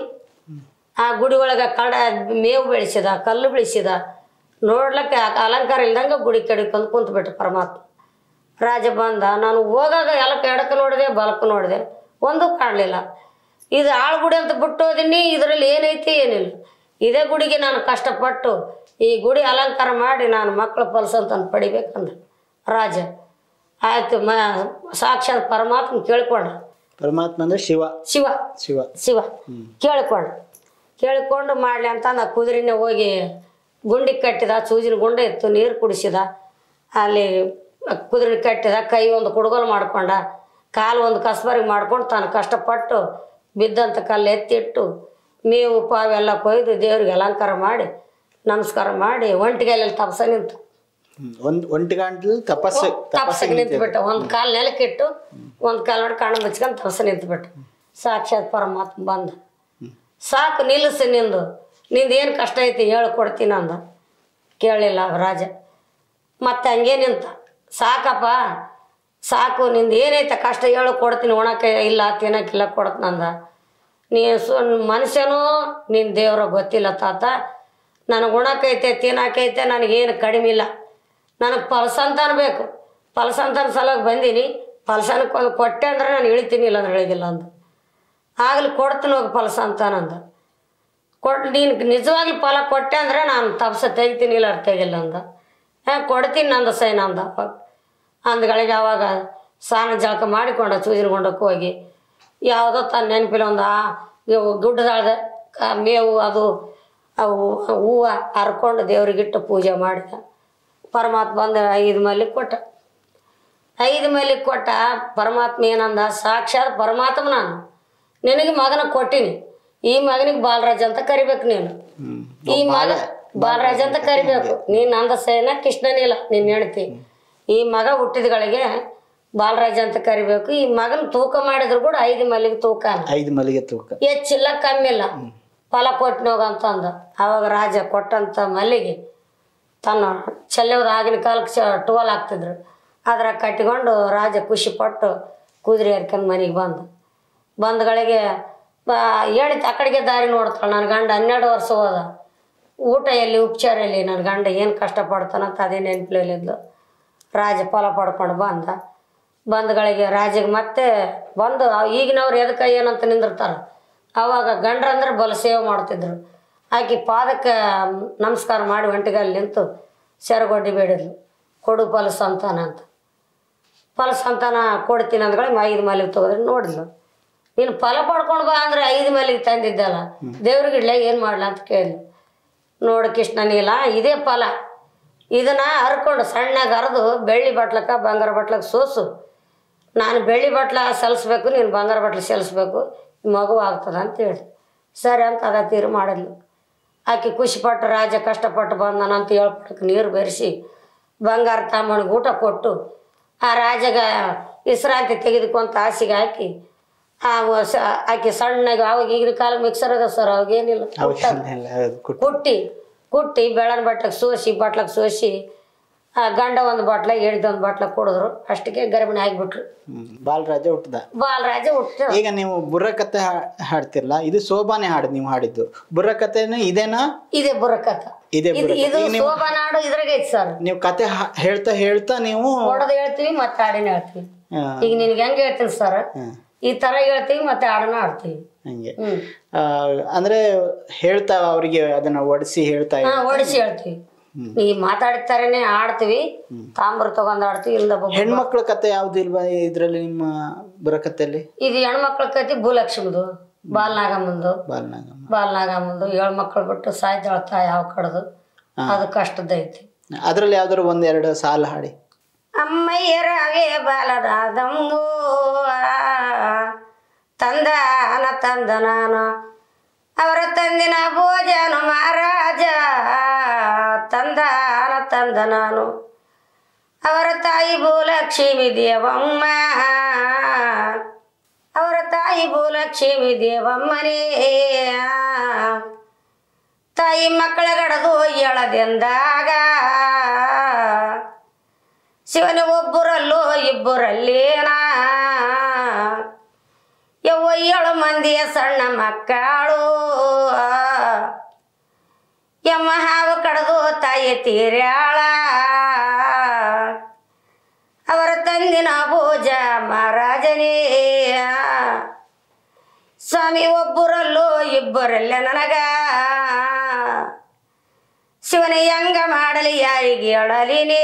ಆ ಗುಡಿ ಒಳಗೆ ಕಡ ಮೇವು ಬೆಳೆಸಿದ ಕಲ್ಲು ಬೆಳೆಸಿದ ನೋಡ್ಲಿಕ್ಕೆ ಆ ಅಲಂಕಾರ ಇಲ್ದಂಗೆ ಗುಡಿ ಕಡಿಕೊಂಡು ಕುಂತ್ಬಿಟ್ಟ ಪರಮಾತ್ಮ ರಾಜ ಬಂದ ನಾನು ಹೋಗಾಗ ಎಲಕ್ಕೆ ಎಡಕ್ಕೆ ನೋಡಿದೆ ಬಲಕ್ಕೆ ನೋಡಿದೆ ಒಂದೂ ಕಾಣಲಿಲ್ಲ ಇದು ಆಳ್ಗುಡಿ ಅಂತ ಬಿಟ್ಟು ಹೋದಿನಿ ಇದರಲ್ಲಿ ಏನೈತಿ ಏನಿಲ್ಲ ಇದೇ ಗುಡಿಗೆ ನಾನು ಕಷ್ಟಪಟ್ಟು ಈ ಗುಡಿ ಅಲಂಕಾರ ಮಾಡಿ ನಾನು ಮಕ್ಕಳ ಫಲಸಂತ ಪಡಿಬೇಕಂದ ರಾಜ ಆಯ್ತು ಮ ಸಾಕ್ಷಾತ್ ಪರಮಾತ್ಮ ಕೇಳ್ಕೊಂಡ ಪರಮಾತ್ಮ ಅಂದ್ರೆ ಶಿವ ಶಿವ ಶಿವ ಶಿವ ಕೇಳ್ಕೊಂಡು ಕೇಳ್ಕೊಂಡು ಮಾಡಲಿ ಅಂತ ನಾ ಕುದುರೆನೇ ಹೋಗಿ ಗುಂಡಿ ಕಟ್ಟಿದ ಸೂಜಿನ ಗುಂಡ ಇತ್ತು ನೀರು ಕುಡಿಸಿದ ಅಲ್ಲಿ ಕುದುರೆ ಕಟ್ಟಿದ ಕೈ ಒಂದು ಕುಡುಗೋಲು ಮಾಡ್ಕೊಂಡ ಕಾಲು ಒಂದು ಕಸ್ಬರಿಗೆ ಮಾಡ್ಕೊಂಡು ತಾನು ಕಷ್ಟಪಟ್ಟು ಬಿದ್ದಂಥ ಕಲ್ಲು ಎತ್ತಿಟ್ಟು ಮೇವು ಪಾವೆಲ್ಲ ಕೊಯ್ದು ದೇವ್ರಿಗೆ ಅಲಂಕಾರ ಮಾಡಿ ನಮಸ್ಕಾರ ಮಾಡಿ ಒಂಟಿಗೆಲ್ಲ ತಪಸ ನಿಂತು ಹ್ಮ್. ಒಂದ್ ಒಂಟಿಗಂಟ್ಲು ತಪಸ್ಸು ತಪಸ್ಸಿಗೆ ನಿಂತ್ಬಿಟ್ಟು ಒಂದು ಕಾಲು ನೆಲಕ್ಕಿಟ್ಟು ಒಂದು ಕಾಲು ನೋಡಿ ಕಣ್ಣು ಮುಚ್ಕೊಂಡು ತಪಸ್ಸು ನಿಂತ್ಬಿಟ್ಟು ಸಾಕ್ಷಾತ್ ಪರಮಾತ್ಮ ಬಂದ ಸಾಕು ನಿಲ್ಲಿಸು ನಿಂದು ನಿಂದು ಏನು ಕಷ್ಟ ಐತಿ ಹೇಳ್ಕೊಡ್ತೀನಿ ಅಂದ ಕೇಳಲಿಲ್ಲ ರಾಜ ಮತ್ತೆ ಹಂಗೆ ನಿಂತ ಸಾಕಪ್ಪ ಸಾಕು ನಿಂದು ಏನೈತೆ ಕಷ್ಟ ಹೇಳು ಕೊಡ್ತೀನಿ ಉಣಕ್ಕೆ ಇಲ್ಲ ತಿನ್ನಕ್ಕಿಲ್ಲ ಕೊಡ್ತೀನಂದ ನೀ ಸು ಮನುಷ್ಯನೂ ನಿನ್ನ ದೇವ್ರ ಗೊತ್ತಿಲ್ಲ ತಾತ ನನಗೆ ಉಣಕ್ಕೈತೆ ತಿನ್ನಕೈತೆ ನನಗೇನು ಕಡಿಮೆ ಇಲ್ಲ ನನಗೆ ಫಲಸಂತಾನ ಬೇಕು ಫಲಸಂತಾನ ಸಲುವಾಗಿ ಬಂದೀನಿ ಫಲಸನಕ್ಕೆ ಒಂದು ಕೊಟ್ಟೆ ಅಂದ್ರೆ ನಾನು ಇಳಿತೀನಿ ಇಲ್ಲ ಅಂದ್ರೆ ಇಳಿದಿಲ್ಲ ಅಂದ ಆಗಲಿ ಕೊಡ್ತೀನಿ ಹೋಗಿ ಫಲಸಂತಾನ ಅಂದ ಕೊಟ್ಟು ನೀನು ನಿಜವಾಗ್ಲೂ ಫಲ ಕೊಟ್ಟೆ ಅಂದರೆ ನಾನು ತಪ್ಸ ತೆಗಿತೀನಿ ಇಲ್ಲ ತೆಗಿಲ್ಲ ಅಂದ ಹಾಂ ಕೊಡ್ತೀನಿ ನಂದು ಸೈನ್ ಅಂದ ಅವಾಗ ಅಂದ್ಗಳಿಗೆ ಅವಾಗ ಸ್ನಾನ ಜಳಕ ಮಾಡಿಕೊಂಡ ಸೂಜಿನ ಗುಂಡಕ್ಕೆ ಹೋಗಿ ಯಾವುದೋ ತನ್ನ ನೆನಪಿಲ್ಲ ಒಂದು ಆ ಇವು ಗುಡ್ಡದಾಳ್ದ ಆ ಮೇವು ಅದು ಅವು ಹೂವು ಹರ್ಕೊಂಡು ದೇವ್ರಿಗಿಟ್ಟು ಪೂಜೆ ಮಾಡಿದ ಪರಮಾತ್ಮ ಬಂದು ಐದು ಮಲ್ಲಿಗೆ ಕೊಟ್ಟ ಐದು ಮಲ್ಲಿಗೆ ಕೊಟ್ಟ ಪರಮಾತ್ಮ ಏನಂದ ಸಾಕ್ಷಾತ್ ಪರಮಾತ್ಮ ನಾನು ನಿನಗೆ ಮಗನ ಕೊಟ್ಟಿನಿ ಈ ಮಗನಿಗೆ ಬಾಲರಾಜ್ ಅಂತ ಕರಿಬೇಕು ನೀನು ಹ್ಮ್. ಈ ಮಗ ಬಾಲರಾಜ್ ಅಂತ ಕರಿಬೇಕು ನೀನ್ ನಂದ ಸೇನ ಕೃಷ್ಣನಿಲ್ಲ ನಿನ್ನ ಹೆಂಡತಿ ಈ ಮಗ ಹುಟ್ಟಿದಗಳಿಗೆ ಬಾಲರಾಜ್ ಅಂತ ಕರಿಬೇಕು ಈ ಮಗನ ತೂಕ ಮಾಡಿದ್ರು ಕೂಡ ಐದು ಮಲ್ಲಿಗೆ ತೂಕನ ಐದು ಮಲ್ಲಿಗೆ ತೂಕ ಹೆಚ್ಚಿಲ್ಲ ಕಮ್ಮಿಲ್ಲ ಫಲ ಕೊಟ್ಟಿನೋಗ ಅಂತ ಅಂದ ಅವಾಗ ರಾಜ ಕೊಟ್ಟಂತ ಮಲ್ಲಿಗೆ ತನ್ನ ಚೆಲ್ಲೋದು ಆಗಿನ ಕಾಲಕ್ಕೆ ಚ ಟುವಲ್ ಹಾಕ್ತಿದ್ರು ಅದ್ರ ಕಟ್ಟಿಕೊಂಡು ರಾಜ ಖುಷಿ ಪಟ್ಟು ಕುದುರೆ ಹರ್ಕೊಂಡು ಮನೆಗೆ ಬಂದ ಬಂದಗಳಿಗೆ ಹೇಳಿದ ಆ ಕಡೆಗೆ ದಾರಿ ನೋಡ್ತಾಳೆ ನನ್ನ ಗಂಡ ಹನ್ನೆರಡು ವರ್ಷ ಹೋದ ಊಟ ಎಲ್ಲಿ ಉಪಚಾರ ಎಲ್ಲಿ ನನ್ನ ಗಂಡ ಏನು ಕಷ್ಟಪಡ್ತಾನಂತ ಅದೇ ನೆನಪಲ್ಲಿದ್ಲು ರಾಜ ಫಲ ಪಡ್ಕೊಂಡು ಬಂದ ಬಂದಗಳಿಗೆ ರಾಜಿಗೆ ಮತ್ತೆ ಬಂದು ಅವ್- ಈಗಿನವ್ರು ಎದಕ್ಕೆ ಏನಂತ ನಿಂದಿರ್ತಾರೆ ಅವಾಗ ಗಂಡ್ರಂದ್ರೆ ಬಲ ಸೇವೆ ಮಾಡ್ತಿದ್ರು ಆಕಿ ಪಾದಕ್ಕೆ ನಮಸ್ಕಾರ ಮಾಡಿ ಒಂಟಿಗಲ್ಲಿ ನಿಂತು ಸೆರಗೊಡ್ಡಿ ಬೇಡಿದ್ಲು ಕೊಡು ಫಲ ಸಂತಾನ ಅಂತ ಫಲ ಸಂತಾನ ಕೊಡ್ತೀನಿ ಅಂದ್ಕೊಳ್ಳಿ ಐದು ಮಲ್ಲಿಗೆ ತಗೋದ್ರೆ ನೋಡಿದ್ಲು ನೀನು ಫಲ ಪಡ್ಕೊಂಡು ಬಾ ಅಂದ್ರೆ ಐದು ಮಲ್ಲಿಗೆ ತಂದಿದ್ದಲ್ಲ ದೇವ್ರಿಗೆ ಇಡ್ಲ ಏನು ಮಾಡ್ಲ ಅಂತ ಕೇಳಿದ್ಲು ನೋಡು ಕೃಷ್ಣ ನೀಲ ಇದೇ ಫಲ ಇದನ್ನ ಹರ್ಕೊಂಡು ಸಣ್ಣಗೆ ಹರಿದು ಬೆಳ್ಳಿ ಬಟ್ಲಕ್ಕ ಬಂಗಾರ ಬಟ್ಲಕ್ಕೆ ಸೋಸು ನಾನು ಬೆಳ್ಳಿ ಬಟ್ಲ ಸಲ್ಲಿಸ್ಬೇಕು ನೀನು ಬಂಗಾರ ಬಟ್ಲ ಸಲ್ಲಿಸ್ಬೇಕು ಮಗು ಆಗ್ತದ ಅಂತ ಹೇಳಿ ಸರಿ ಅಂತ ಅದ ತೀರು ಮಾಡಿದ್ಲು ಆಕೆ ಖುಷಿಪಟ್ಟು ರಾಜ ಕಷ್ಟಪಟ್ಟು ಬಂದನ ಅಂತ ಹೇಳ್ಬಿಟ್ಟು ನೀರು ಬೆರೆಸಿ ಬಂಗಾರ ತಾಂಬನಿಗೆ ಊಟ ಕೊಟ್ಟು ಆ ರಾಜಗ ವಿಶ್ರಾಂತಿ ತೆಗೆದುಕೊಂತ ಹಾಸಿಗೆ ಹಾಕಿ ಆ ಸ- ಆಕೆ ಸಣ್ಣಗೆ ಅವಾಗ ಈಗಿನ ಕಾಲ ಮಿಕ್ಸರ್ ಅದ ಸರ್ ಅವಾಗೇನಿಲ್ಲ ಅವೆಲ್ಲ ಎಲ್ಲ ಹೌದು, ಕುಟ್ಟ ಕುಟ್ಟಿ ಕುಟ್ಟಿ ಬೆಳನ ಬಟ್ಲಕ್ಕೆ ಸೋಸಿ ಬಟ್ಲಕ್ಕೆ ಸೋಸಿ ಆ ಗಂಡ ಒಂದು ಬಾಟ್ಲಾಗ ಎಳ್ದು ಒಂದು ಬಾಟ್ಲಾಗ ಕುಡಿದ್ರು ಅಷ್ಟಕ್ಕೆ ಗರ್ಭಿಣಿ ಆಗಿಬಿಟ್ರು ಹ್ಮ್. ಬಾಲರಾಜ ಹುಟ್ಟದ ಬಾಲರಾಜ ಹುಟ್ಟು ಈಗ ನೀವು ಬುರ್ರಕತೆ ಹಾ- ಹಾಡ್ತಿರಲ್ಲ ಇದು ಶೋಭಾನೆ ಹಾಡು ನೀವು ಹಾಡಿದ್ದು ಬುರ್ರಕತೆನೂ ಇದೇನಾ ಇದೇ ಬುರ್ರಕಥ ಇದೇ ಇದು ಬುರ್ರಕತೆ. ಇದು ಈಗ ನೀವು ಶೋಭಾನಾಡು ಇದ್ರಾಗ ಐತಿ ಸರ್ ನೀವು ಕತೆ ಹಾ- ಹೇಳ್ತಾ ಹೇಳ್ತಾ ನೀವು ಹೊಡೆದು ಹೇಳ್ತೀವಿ ಮತ್ತೆ ಹಾಡಿನ ಹೇಳ್ತೀವಿ ಆ, ಈಗ ನಿನ್ಗೆ ಹೆಂಗೆ ಹೇಳ್ತೀನಿ ಸರ್ ಹ್ಮ್. ಈ ತರ ಹೇಳ್ತೀವಿ ಮತ್ತೆ ಹಾಡನ್ನ ಆಡ್ತೀವಿ ಹಂಗೆ ಹ್ಮ್ ಆ, ಅಂದ್ರೆ ಹೇಳ್ತಾ ಅವರಿಗೆ ಅದನ್ನ ಒಡಿಸಿ ಹೇಳ್ತಾ ಹಾ ಓಡಿಸಿ ಹೇಳ್ತೀವಿ ಈ ಮಾತಾಡ್ತಾರೇನೆ ಆಡ್ತೀವಿ ತಾಂಬ್ರ ತಗೊಂಡ್ ಆಡ್ತೀವಿ ಇಲ್ಲ ಒಬ್ಬೊಬ್ರು- ಹೆಣ್ಮಕ್ಳ ಕತೆ ಯಾವ್ದು ಇಲ್ವಾ ಇದ್ರಲ್ಲಿ ನಿಮ್ಮ ಬುರ್ರಕತೆಯಲ್ಲಿ ಇದು ಹೆಣ್ಮಕ್ಳ ಕತಿ ಭೂಲಕ್ಷ್ಮಿದು ಬಾಲ್ನಾಗಮ್ಮಂದು ಬಾಲನಾಗಮ್ಮ ಬಾಲ್ನಾಗಮ್ಮಂದು ಏಳು ಮಕ್ಕಳು ಬಿಟ್ಟು ಸಾಯ್ತಾಳ ತಾಯಿ ಯಾವ ಕಡ್ದು ಅದು ಕಷ್ಟದೈತಿ ಅದ್ರಲ್ಲಿ ಯಾವ್ದಾದ್ರು ಒಂದೆರಡು ಸಾಲು ಹಾಡಿ ಅಮ್ಮಯ್ಯರಾಗೆ ಬಾಲರಾದಮ್ಮು ತಂದಾನ ತಂದ ನಾನು ಅವರ ತಂದಿನ ಭೋಜನು ಮಹಾರಾಜ ತಂದಾನ ತಂದ ನಾನು ಅವರ ತಾಯಿ ಭೂಲಕ್ಷ್ಮಿ ದೇವಮ್ಮ ಅವರ ತಾಯಿ ಭೂಲಕ್ಷ್ಮಿ ದೇವಮ್ಮನೇ ತಾಯಿ ಮಕ್ಕಳ ಗಡದು ಎಳದೆಂದಾಗ ಶಿವನ ಒಬ್ಬರಲ್ಲೋ ಇಬ್ಬರಲ್ಲೇನ ಯವ್ವ ಏಳು ಮಂದಿಯ ಸಣ್ಣ ಮಕ್ಕಳು ಯಮ್ಮ ಹಾವು ಕಡದು ತಾಯಿ ತೀರ್ಯಾಳ ಅವರ ತಂದಿನ ಭೋಜ ಮಹಾರಾಜನೇ ಸ್ವಾಮಿ ಒಬ್ಬರಲ್ಲೋ ಇಬ್ಬರಲ್ಲ ನನಗ ಶಿವನ ಹೆಂಗ ಮಾಡಲಿ ಯಾರಿಗೆ ಹೇಳಲಿನೇ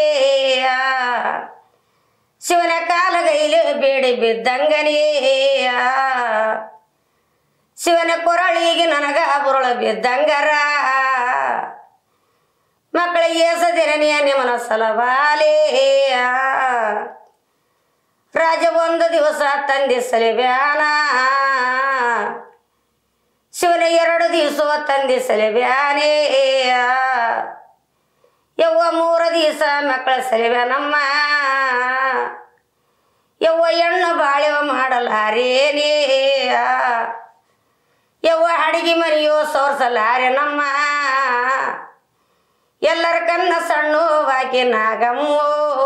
ಶಿವನ ಕಾಲಗೈಲೆ ಬೇಡಿ ಬಿದ್ದಂಗನೇ ಶಿವನ ಕೊರಳಿಗೆ ನನಗ ಬುರುಳ ಬಿದ್ದಂಗರ ಮಕ್ಕಳಿಗೆ ಸದಿರನೆಯ ನಿಮನ ಸಲಬಾಲೇ ರಾಜ ಒಂದು ದಿವಸ ತಂದಿಸಲಿ ಬ್ಯಾನ ಶಿವನ ಎರಡು ದಿವಸ ತಂದಿಸಲಿ ಬ್ಯಾನೇ ಯವ್ವ ಮೂರು ದಿವಸ ಮಕ್ಕಳ ಸಲಿಬ್ಯಾನಮ್ಮ ಯವ್ವ ಹೆಣ್ಣು ಬಾಳೆವ ಮಾಡಲಾರೇನೇ ಯವ್ವ ಅಡಿಗೆ ಮನೆಯೋ ಸೋರ್ಸಲಾರೇನಮ್ಮ ಎಲ್ಲರ ಕನ್ನ ಸಣ್ಣ ಬಾಕಿ ನಾಗಮ್ಮೋ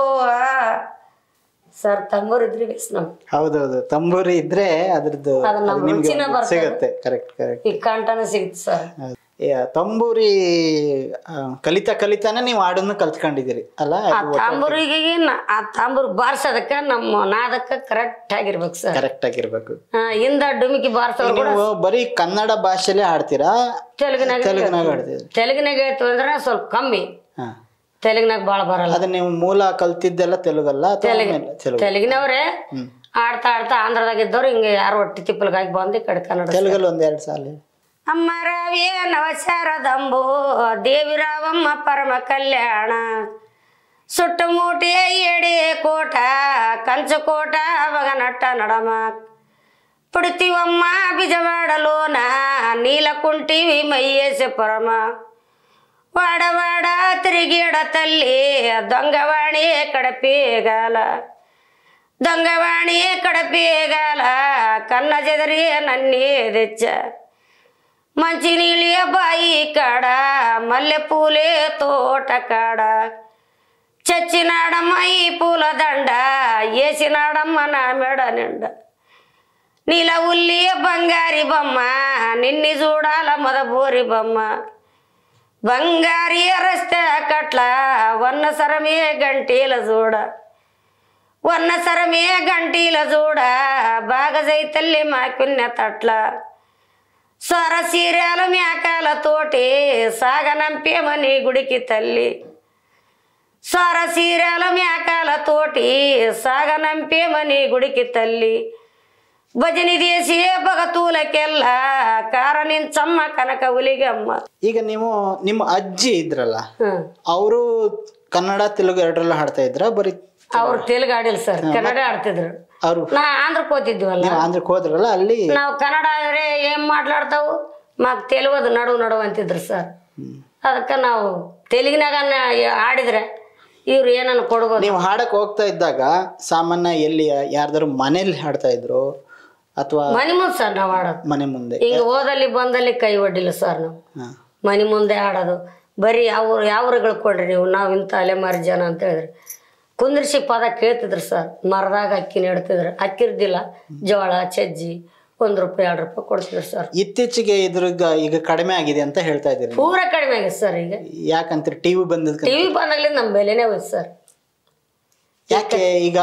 ಸರ್ ತಮ್ಮೂರಿದ್ರಿ ಬೇಸ್ ನಮ್ಗೆ ಹೌದೌದು ತಂಬೂರಿ ಇದ್ರೆ ಅದ್ರದ್ದು ಅದು ನಮ್ಮ ಅದು ನಿಮ್ಗೆ ರುಚಿನೇ ಬರ್ತದೆ. ಸಿಗತ್ತೆ ಕರೆಕ್ಟ್ ಕರೆಕ್ಟ್ ಈ ಕಂಠನ ಸಿಗುತ್ತೆ ಸರ್ ತಂಬೂರಿ ಆ, ಕಲಿತಾ ಕಲಿತಾನೆ ನೀವು ಹಾಡನ್ನು ಕಲ್ತ್ಕೊಂಡಿದ್ದೀರಿ ಅಲ್ಲ ಆ ತಾಂಬೂರಿಗೆ ನ- ಆ ತಾಂಬೂರು ಬಾರ್ಸೋದಕ್ಕ ನಮ್ಮ ನಾದಕ್ಕ ಕರೆಕ್ಟ್ ಆಗಿರ್ಬೇಕು ಸರ್ ಕರೆಕ್ಟ್ ಆಗಿರ್ಬೇಕು ಆ, ಹಿಂದ ಡುಮಿಕಿ ಬಾರ್ಸೋರು ಕೂಡ ನೀವು ಬರೀ ಕನ್ನಡ ಭಾಷೆಲೆ ಹಾಡ್ತೀರಾ ತೆಲುಗಿನಾಗ ತೆಲುಗಿನಾಗ ಹಾಡ್ತೀರಿ ತೆಲುಗಿನಾಗ ಹೇಳ್ತೀವಿ ಅಂದ್ರೆ ಸ್ವಲ್ಪ ಕಮ್ಮಿ ಹಾ ತೆಲುಗಿನಾಗ ಭಾಳ ಬರಲ್ಲ ಅದು ನೀವು ಮೂಲ ಕಲ್ತಿದ್ದೆಲ್ಲ ತೆಲುಗಲ್ಲ ಅಥವಾ ಆಮೇಲೆ ತೆಲುಗು ತೆಲುಗಿನವ್ರೆ ಆಡ್ತಾ ಆಡ್ತಾ ಆಂಧ್ರದಾಗ ಇದ್ದವ್ರು ಹಿಂಗೆ ಯಾರು ಹೊಟ್ಟಿ ತಿಪ್ಪಲ್ಗಾಗಿ ಬಂದು ಈ ಕಡೆ ಕನ್ನಡ ತೆಲುಗಲ್ಲಿ ಒಂದೆರಡು ಸಾಲ ಅಮ್ಮ ರವಿಯ ನವಚಾರದಂಬು ದೇವಿರಾವಮ್ಮ ಪರಮ ಕಲ್ಯಾಣ ಸುಟ್ಟು ಮೂಟೆ ಎಡೆ ಕೋಟ ಕಂಚು ಕೋಟ ಅವಾಗ ನಟ್ಟ ನಡಮ ಪುಡ್ತೀವಮ್ಮ ಬಿಜವಾಡಲೋನ ನೀಲ ಕುಂಟಿವಿ ಮೈಯೇಸೆ ಪರಮ ವಾಡ ವಾಡ ತಿರುಗಿಡ ತಲ್ಲಿ ದೊಂಗವಾಣಿ ಕಡಪಿಗಾಲ ದೊಂಗವಾಣಿ ಕಡಪಿಗಾಲ ಕನ್ನ ಜದರಿ ನನ್ನೇ ದೆಚ್ಚ ಮಂಚಿ ನೀಳಿಯ ಬಾಯಿ ಕಾಡ ಮಲ್ಲೆ ಪೂಲೆ ತೋಟ ಕಾಡ ಚಚ್ಚಿನಾಡಮ್ಮ ಈ ಪೂಲ ದಂಡ ಏಸಿನಾಡಮ್ಮ ನಾ ಮೇಡ ನಿಂಡ ನೀಲ ಉಲ್ಲಿಯ ಬಂಗಾರಿ ಬಮ್ಮ ನಿನ್ನಿ ಜೂಡಾಲ ಮದ ಬೋರಿ ಬಮ್ಮ ಬಂಗಾರಿಯ ರಸ್ತೆ ಕಟ್ಲ ಒನ್ನ ಸರಮಿಯ ಗಂಟೀಲ ಜೋಡ ಒನ್ನ ಸರಮಿಯ ಗಂಟೀಲ ಜೋಡ ಬಾಗಜೈತಲ್ಲಿ ಮಾಕುನ್ಯ ತಟ್ಲ ಸ್ವರ ಸೀರ್ಯಾಲ ಮ್ಯಾಕಾಲ ತೋಟಿ ಸಾಗ ನಂಪೆ ಮನಿ ಗುಡಿಕಿ ತಲ್ಲಿ ಸಾರ ಸೀರೆಲ ಮ್ಯಾಕಾಲ ತೋಟಿ ಸಾಗ ನಂಪೆ ಮನಿ ಗುಡಿಕಿ ತಲ್ಲಿ ಭಜನಿ ದೇಶಿಯೇ ಬಗತೂಲಕ್ಕೆಲ್ಲ ಕಾರ ನಿಂಚಮ್ಮ ಕನಕ ಹುಲಿಗಮ್ಮ ಈಗ ನೀವು ನಿಮ್ಮ ಅಜ್ಜಿ ಇದ್ರಲ್ಲ ಹ್ಮ್ ಅವರು ಕನ್ನಡ ತೆಲುಗು ಎರಡರಲ್ಲೂ ಹಾಡ್ತಾ ಇದ್ರ ಬರೀ ಅವ್ರು ತೆಲುಗು ಆಡಿಲ್ಲ ಸರ್ ಕನ್ನಡ ಆಡ್ತಿದ್ರು ಅವರು ನಾ ಆಂಧ್ರಕ್ಕೆ ಹೋತಿದ್ವಲ್ಲ ನೀವು ಆಂಧ್ರಕ್ಕೆ ಹೋದ್ರಲ್ಲ ಅಲ್ಲಿ ನಾವು ಕನ್ನಡ ಆದ್ರೆ ಏನ್ ಮಾట్లాಡ್ತಾವು ಮಾಕ್ ತೆಲುಗದು ನಡು ನಡು ಅಂತಿದ್ರು ಸರ್ ಅದಕ್ಕೆ ನಾವು ತೆಲುಗಿನಾಗ ಆಡಿದ್ರೆ ಇವ್ರು ಏನನ್ನ ಕೊಡ್ಬೋದು ನೀವು ಹಾಡಕ್ ಹೋಗ್ತಾ ಇದ್ದಾಗ ಸಾಮಾನ್ಯ ಎಲ್ಲಿ ಯಾರ್ದಾರು ಮನೇಲಿ ಹಾಡ್ತಾ ಇದ್ರು ಅಥವಾ ಮನೆ ಮುಂದೆ ಸರ್ ನಾವು ಆಡೋದು ಮನೆ ಮುಂದೆ ಹಿಂಗೆ ಹೋದಲ್ಲಿ ಬಂದಲ್ಲಿ ಕೈ ಒಡ್ಡಿಲ್ಲ ಸರ್ ನಾವು ಹಾ. ಮನೆ ಮುಂದೆ ಆಡೋದು ಬರೀ ಯಾವ ಯಾವ್ರುಗಳು ಕೊಡ್ರಿ ನೀವು ನಾವು ಇಂಥ ಅಲೆಮಾರಿ ಜನ ಅಂತ ಹೇಳಿದ್ರಿ ಕುಂದ್ರಿಸಿ ಪದ ಕೇಳ್ತಿದ್ರು ಸರ್ ಮರದಾಗ ಅಕ್ಕಿ ನೆಡ್ತಿದ್ರು ಅಕ್ಕಿರ್ದಿಲ್ಲ ಜೋಳ ಚಜ್ಜಿ ಒಂದು ರೂಪಾಯಿ ಎರಡು ರೂಪಾಯಿ ಕೊಡ್ತಿದ್ರು ಸರ್ ಇತ್ತೀಚೆಗೆ ಇದ್ರಗ ಈಗ ಕಡಿಮೆ ಆಗಿದೆ ಅಂತ ಹೇಳ್ತಾ ಇದ್ದೀರಿ ಪೂರ ಕಡಿಮೆ ಆಗಿದೆ ಸರ್ ಈಗ ಯಾಕಂತೀರಿ ಟಿವಿ ಬಂದದ ಟಿವಿ ಬಂದಾಗ್ಲಿಂದ ನಮ್ಮ ಬೆಲೆನೇ ಹೋಯ್ತು ಸರ್ ಯಾಕೆ ಈಗ